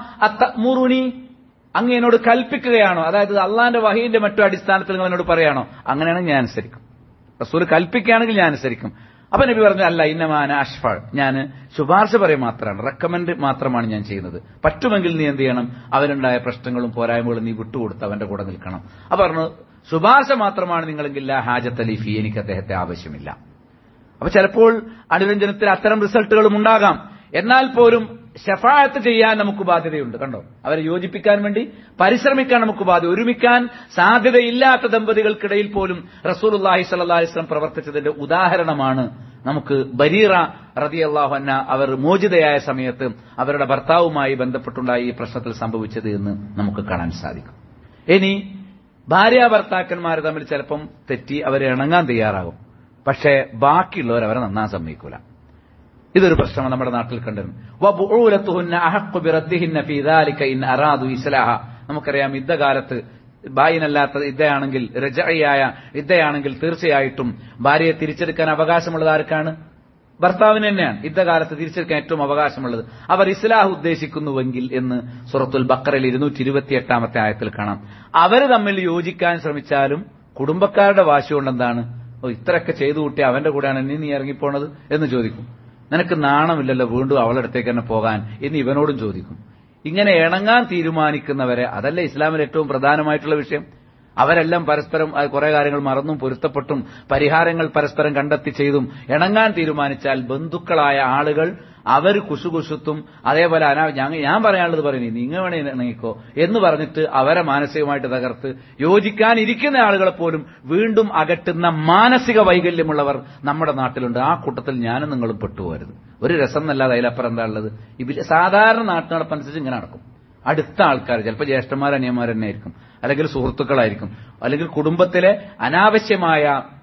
അല്ലാ അങ്ങ് എന്നോട് കൽപ്പിക്കുകയാണോ അതായത് അള്ളാന്റെ വഹീന്റെ മറ്റു അടിസ്ഥാനത്തിൽ നിങ്ങൾ എന്നോട് പറയാണോ അങ്ങനെയാണെങ്കിൽ ഞാൻ അനുസരിക്കും റസൂൽ കൽപ്പിക്കുകയാണെങ്കിൽ ഞാൻ അനുസരിക്കും അപ്പൊ നബി പറഞ്ഞു അല്ല ഇന്നമാന അഷ്ഫാൾ ഞാൻ ശുപാർശ പറയും മാത്രമാണ് റെക്കമെൻഡ് മാത്രമാണ് ഞാൻ ചെയ്യുന്നത് പറ്റുമെങ്കിൽ നീ എന്ത് ചെയ്യണം അവനുണ്ടായ പ്രശ്നങ്ങളും പോരായ്മകളും നീ വിട്ടുകൊടുത്ത് അവന്റെ കൂടെ നിൽക്കണം അപ്പൊ പറഞ്ഞു ശുപാർശ മാത്രമാണ് നിങ്ങളെങ്കിൽ ലാ ഹാജത്ത് അലി ഫി എനിക്ക് അദ്ദേഹത്തെ ആവശ്യമില്ല അപ്പൊ ചിലപ്പോൾ അനുരഞ്ജനത്തിൽ അത്തരം റിസൾട്ടുകളും ഉണ്ടാകാം എന്നാൽ പോലും ഷഫായത്ത് ചെയ്യാൻ നമുക്ക് ബാധ്യതയുണ്ട് കണ്ടോ അവരെ യോജിപ്പിക്കാൻ വേണ്ടി പരിശ്രമിക്കാൻ നമുക്ക് ബാധ്യത ഒരുമിക്കാൻ സാധ്യതയില്ലാത്ത ദമ്പതികൾക്കിടയിൽ പോലും റസൂലുള്ളാഹി സ്വല്ലല്ലാഹി അലൈഹി വസല്ലം പ്രവർത്തിച്ചതിന്റെ ഉദാഹരണമാണ് നമുക്ക് ബരീറ റളിയല്ലാഹു അൻഹ അവർ മോചിതയായ സമയത്ത് അവരുടെ ഭർത്താവുമായി ബന്ധപ്പെട്ടുണ്ടായ ഈ പ്രശ്നത്തിൽ സംഭവിച്ചത് എന്ന് നമുക്ക് കാണാൻ സാധിക്കും ഇനി ഭാര്യ ഭർത്താക്കന്മാർ തമ്മിൽ ചിലപ്പം തെറ്റി അവരെ ഇണങ്ങാൻ തയ്യാറാകും പക്ഷേ ബാക്കിയുള്ളവർ അവരെ നന്നാൻ സമ്മതിക്കൂല ഇതൊരു പ്രശ്നമാണ് നമ്മുടെ നാട്ടിൽ കണ്ടിരുന്നു വബുഊലത്തുഹുന്ന അഹഖു ബിറദ്ദിഹിന്ന ഫീ ദാലിക ഇൻ അറാദു ഇസ്ലാഹ നമുക്കറിയാം യുദ്ധകാലത്ത് ബായിനല്ലാത്ത ഇദ്ദയാണെങ്കിൽ രജഅയായ ഇദ്ദയാണെങ്കിൽ തീർച്ചയായിട്ടും ഭാര്യയെ തിരിച്ചെടുക്കാൻ അവകാശമുള്ളത് ആർക്കാണ് ഭർത്താവിന് തന്നെയാണ് യുദ്ധകാലത്ത് തിരിച്ചെടുക്കാൻ ഏറ്റവും അവകാശമുള്ളത് അവർ ഇസ്ലാഹ് ഉദ്ദേശിക്കുന്നുവെങ്കിൽ എന്ന് സുറത്തുൽ ബക്കറിൽ ഇരുന്നൂറ്റി ഇരുപത്തിയെട്ടാമത്തെ ആയത്തിൽ കാണാം അവർ തമ്മിൽ യോജിക്കാൻ ശ്രമിച്ചാലും കുടുംബക്കാരുടെ വാശി കൊണ്ട് എന്താണ് ഓ ഇത്രയൊക്കെ ചെയ്തു കൂട്ടി അവന്റെ കൂടെയാണ് ഇനി നീ ഇറങ്ങിപ്പോണത് എന്ന് ചോദിക്കും നിനക്ക് നാണമില്ലല്ലോ വീണ്ടും അവളുടെ അടുത്തേക്ക് തന്നെ പോകാൻ എന്ന് ഇവനോടും ചോദിക്കും ഇങ്ങനെ ഇണങ്ങാൻ തീരുമാനിക്കുന്നവരെ അതല്ലേ ഇസ്ലാമിൽ ഏറ്റവും പ്രധാനമായിട്ടുള്ള വിഷയം അവരെല്ലാം പരസ്പരം ആ, കുറെ കാര്യങ്ങൾ മറന്നും പൊരുത്തപ്പെട്ടും പരിഹാരങ്ങൾ പരസ്പരം കണ്ടെത്തി ചെയ്തും ഇണങ്ങാൻ തീരുമാനിച്ചാൽ ബന്ധുക്കളായ ആളുകൾ അവർ കുശുകുശുത്തും അതേപോലെ അനാ ഞാൻ ഞാൻ പറയാനുള്ളത് പറയുന്നത് നിങ്ങൾ വേണേ ഇണങ്ങിക്കോ എന്ന് പറഞ്ഞിട്ട് അവരെ മാനസികമായിട്ട് തകർത്ത് യോജിക്കാനിരിക്കുന്ന ആളുകളെ പോലും വീണ്ടും അകറ്റുന്ന മാനസിക വൈകല്യമുള്ളവർ നമ്മുടെ നാട്ടിലുണ്ട് ആ കൂട്ടത്തിൽ ഞാനും നിങ്ങളും പെട്ടുപോകരുത് ഒരു രസം എന്നല്ലാതെ അതിലപ്പുറം എന്താ ഉള്ളത് ഇവര് സാധാരണ നാട്ടു നടപ്പനുസരിച്ച് ഇങ്ങനെ നടക്കും അടുത്ത ആൾക്കാർ ചിലപ്പോൾ ജ്യേഷ്ഠന്മാർ അനിയന്മാർ തന്നെ ആയിരിക്കും അല്ലെങ്കിൽ സുഹൃത്തുക്കളായിരിക്കും അല്ലെങ്കിൽ കുടുംബത്തിലെ അനാവശ്യമായ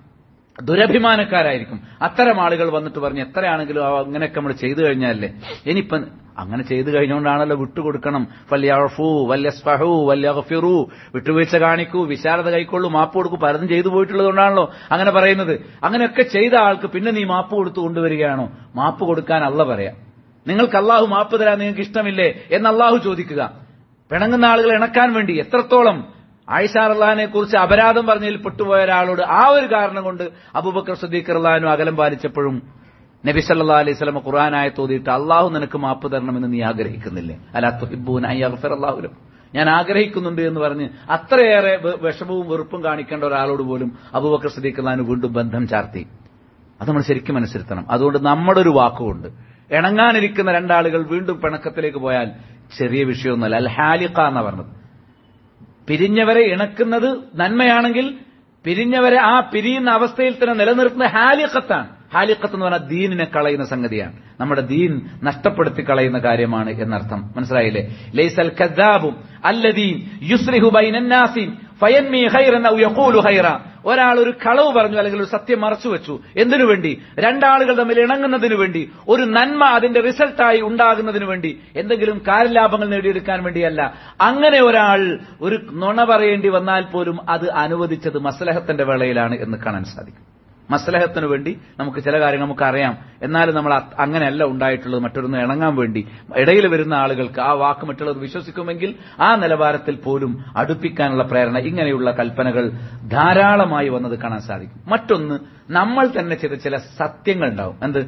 ദുരഭിമാനക്കാരായിരിക്കും അത്തരം ആളുകൾ വന്നിട്ട് പറഞ്ഞ് എത്രയാണെങ്കിലും ആ അങ്ങനെയൊക്കെ നമ്മൾ ചെയ്തു കഴിഞ്ഞാലേ ഇനിയിപ്പം അങ്ങനെ ചെയ്തു കഴിഞ്ഞുകൊണ്ടാണല്ലോ വിട്ടുകൊടുക്കണം വല്യഫു വല്യസ്ഫഹു വല്യഫിറു വിട്ടുവീഴ്ച കാണിക്കൂ വിശാലത കൈക്കൊള്ളൂ മാപ്പ് കൊടുക്കൂ പലതും ചെയ്തു പോയിട്ടുള്ളതുകൊണ്ടാണല്ലോ അങ്ങനെ പറയുന്നത് അങ്ങനെയൊക്കെ ചെയ്ത ആൾക്ക് പിന്നെ നീ മാപ്പ് കൊടുത്തു കൊണ്ടുവരികയാണോ മാപ്പ് കൊടുക്കാൻ അല്ല പറയാം നിങ്ങൾക്ക് അള്ളാഹു മാപ്പ് തരാൻ നിങ്ങൾക്ക് ഇഷ്ടമില്ലേ എന്ന് അള്ളാഹു ചോദിക്കുക പിണങ്ങുന്ന ആളുകൾ ഇണക്കാൻ വേണ്ടി എത്രത്തോളം ആയിഷാർ അള്ളഹാനെ കുറിച്ച് അപരാധം പറഞ്ഞതിൽ പെട്ടുപോയ ഒരാളോട് ആ ഒരു കാരണം കൊണ്ട് അബൂബക്കർ സദീഖ് അള്ളഹാനു അകലം പാലിച്ചപ്പോഴും നബി സല്ലാ അലൈഹി സ്വലമ ഖുർആനായ തോതിയിട്ട് അള്ളാഹു നിനക്ക് മാപ്പ് തരണമെന്ന് നീ ആഗ്രഹിക്കുന്നില്ലേ അല്ലാ തുഹിബൂൻ അയ്യഫർ അള്ളാഹുലും ഞാൻ ആഗ്രഹിക്കുന്നുണ്ട് എന്ന് പറഞ്ഞ് അത്രയേറെ വെ- വിഷമവും വെറുപ്പും കാണിക്കേണ്ട ഒരാളോട് പോലും അബൂബക്കർ സദീഖ് അള്ളഹാനു വീണ്ടും ബന്ധം ചാർത്തി അത് നമ്മൾ ശരിക്കും മനസ്സിരുത്തണം അതുകൊണ്ട് നമ്മുടെ ഒരു വാക്കുകൊണ്ട് ഇണങ്ങാനിരിക്കുന്ന രണ്ടാളുകൾ വീണ്ടും പിണക്കത്തിലേക്ക് പോയാൽ ചെറിയ വിഷയമൊന്നുമല്ല അൽ ഹാലിഖ എന്നാ പറഞ്ഞത് പിരിഞ്ഞവരെ ഇണക്കുന്നത് നന്മയാണെങ്കിൽ പിരിഞ്ഞവരെ ആ പിരിയുന്ന അവസ്ഥയിൽ തന്നെ നിലനിർത്തുന്ന ഹാലിഖത്താണ് ഹാലിഖത്ത് എന്ന് പറഞ്ഞാൽ ദീനിനെ കളയുന്ന സംഗതിയാണ് നമ്മുടെ ദീൻ നഷ്ടപ്പെടുത്തി കളയുന്ന കാര്യമാണ് എന്നർത്ഥം മനസ്സിലായില്ലേ ലൈസൽ കദ്ദാബും അല്ലദീൻ യുസ്രിഹു ബൈനന്നാസി ഫയൻമി ഖൈറൻ ഔ യഖൂലു ഖൈറ ഒരാൾ ഒരു കളവ് പറഞ്ഞു അല്ലെങ്കിൽ ഒരു സത്യം മറച്ചു വെച്ചു എന്തിനു വേണ്ടി രണ്ടാളുകൾ തമ്മിൽ ഇണങ്ങുന്നതിനു വേണ്ടി ഒരു നന്മ അതിന്റെ റിസൾട്ടായി ഉണ്ടാകുന്നതിനു വേണ്ടി എന്തെങ്കിലും കാര്യലാഭങ്ങൾ നേടിയെടുക്കാൻ വേണ്ടിയല്ല അങ്ങനെ ഒരാൾ ഒരു നുണ പറയേണ്ടി വന്നാൽ പോലും അത് അനുവദിച്ചത് മസ്ലഹത്തിന്റെ വേളയിലാണ് എന്ന് കാണാൻ സാധിക്കും മസ്ലഹത്തിന് വേണ്ടി നമുക്ക് ചില കാര്യങ്ങൾ നമുക്ക് അറിയാം എന്നാലും നമ്മൾ അത് അങ്ങനെയല്ല ഉണ്ടായിട്ടുള്ളത് മറ്റൊരുന്ന് ഇണങ്ങാൻ വേണ്ടി ഇടയിൽ വരുന്ന ആളുകൾക്ക് ആ വാക്ക് മറ്റുള്ളവർ വിശ്വസിക്കുമെങ്കിൽ ആ നിലവാരത്തിൽ പോലും അടുപ്പിക്കാനുള്ള പ്രേരണ ഇങ്ങനെയുള്ള കൽപ്പനകൾ ധാരാളമായി വന്നത് കാണാൻ സാധിക്കും മറ്റൊന്ന് നമ്മൾ തന്നെ ചെയ്ത ചില സത്യങ്ങൾ ഉണ്ടാവും എന്ത്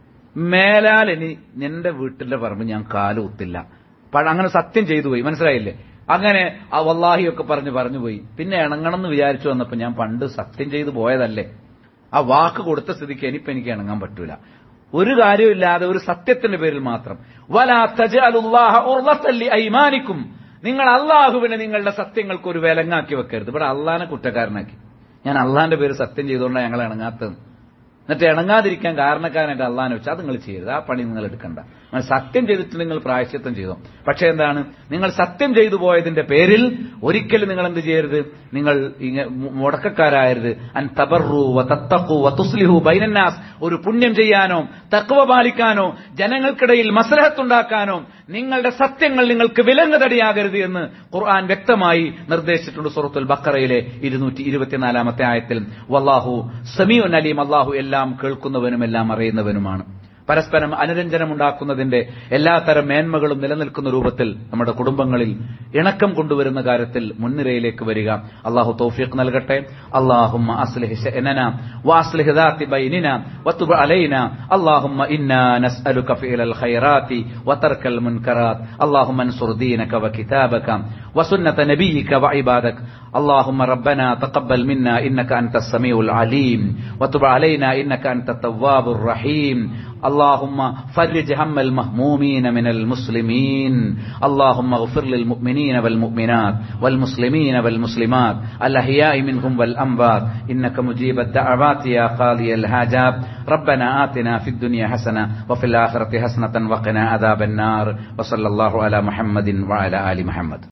മേലാൽ ഇനി നിന്റെ വീട്ടിന്റെ പറമ്പ് ഞാൻ കാലുകുത്തില്ല പഴ- അങ്ങനെ സത്യം ചെയ്തു പോയി മനസ്സിലായില്ലേ അങ്ങനെ ആ വല്ലാഹിയൊക്കെ പറഞ്ഞ് പറഞ്ഞു പോയി പിന്നെ ഇണങ്ങണം എന്ന് വിചാരിച്ചു വന്നപ്പോ ഞാൻ പണ്ട് സത്യം ചെയ്തു പോയതല്ലേ ആ വാക്ക് കൊടുത്ത സ്ഥിതിക്ക് ഇനിയിപ്പോ എനിക്ക് ഇണങ്ങാൻ പറ്റൂല ഒരു കാര്യമില്ലാതെ ഒരു സത്യത്തിന്റെ പേരിൽ മാത്രം വലാ തജഅലുല്ലാഹ ഉർളത്തൻ ഐമാനിക്കും നിങ്ങൾ അള്ളാഹുവിനെ നിങ്ങളുടെ സത്യങ്ങൾക്ക് ഒരു വിലങ്ങാക്കി വെക്കരുത് ഇവിടെ അള്ളാഹിനെ കുറ്റക്കാരനാക്കി ഞാൻ അള്ളാഹിന്റെ പേര് സത്യം ചെയ്തുകൊണ്ടാണ് ഞങ്ങൾ ഇണങ്ങാത്തത് എന്നിട്ട് ഇണങ്ങാതിരിക്കാൻ കാരണക്കാരനായിട്ട് അള്ളാഹിനെ വെച്ചാൽ അത് നിങ്ങൾ ചെയ്യരുത് ആ പണി നിങ്ങൾ എടുക്കണ്ട നിങ്ങൾ സത്യം ചെയ്തിട്ട് നിങ്ങൾ പ്രായശ്ചിത്തം ചെയ്തു പക്ഷേ എന്താണ് നിങ്ങൾ സത്യം ചെയ്തു പോയതിന്റെ പേരിൽ ഒരിക്കലും നിങ്ങൾ എന്ത് ചെയ്യരുത് നിങ്ങൾ ഇങ്ങ- മു- മുടക്കക്കാരായരുത് അൻ തബറു വ തത്തഖു വ തുസ്ലിഹു ബൈനന്നാസ് ഒരു പുണ്യം ചെയ്യാനോ തക്വ പാലിക്കാനോ ജനങ്ങൾക്കിടയിൽ മസലഹത്തുണ്ടാക്കാനോ നിങ്ങളുടെ സത്യങ്ങൾ നിങ്ങൾക്ക് വിലങ്ങുതടിയാകരുത് എന്ന് ഖുർആൻ വ്യക്തമായി നിർദ്ദേശിച്ചിട്ടുണ്ട് സൂറത്തുൽ ബക്കറയിലെ ഇരുന്നൂറ്റി ഇരുപത്തിനാലാമത്തെ ആയത്തിൽ വല്ലാഹു സമീഉൻ അലീം അള്ളാഹു എല്ലാം കേൾക്കുന്നവനും എല്ലാം അറിയുന്നവനുമാണ് പരസ്പരം അനുരഞ്ജനം ഉണ്ടാക്കുന്നതിന്റെ എല്ലാത്തരം മേന്മകളും നിലനിൽക്കുന്ന രൂപത്തിൽ നമ്മുടെ കുടുംബങ്ങളിൽ ഇണക്കം കൊണ്ടുവരുന്ന കാര്യത്തിൽ മുൻനിരയിലേക്ക് വരിക അള്ളാഹു തൗഫീഖ് നൽകട്ടെ അള്ളാഹുമ്മ അസ്ലിഹ് ശഅനന വഅസ്ലിഹ് ذات بيننا وتب علينا اللهم إنا نسألك فعل الخيرات وترك المنكرات اللهم انصر دينك وكتابك وسنة نبيك وعبادك اللهم ربنا تقبل منا إنك أنت السميع العليم وتب علينا إنك أنت التواب الرحيم اللهم فرج هم المهمومين من المسلمين اللهم اغفر للمؤمنين والمؤمنات والمسلمين والمسلمات الأحياء منهم والأموات إنك مجيب الدعوات يا قاضي الحاجات ربنا آتنا في الدنيا حسنة وفي الآخرة حسنة وقنا عذاب النار وصلى الله على محمد وعلى آل محمد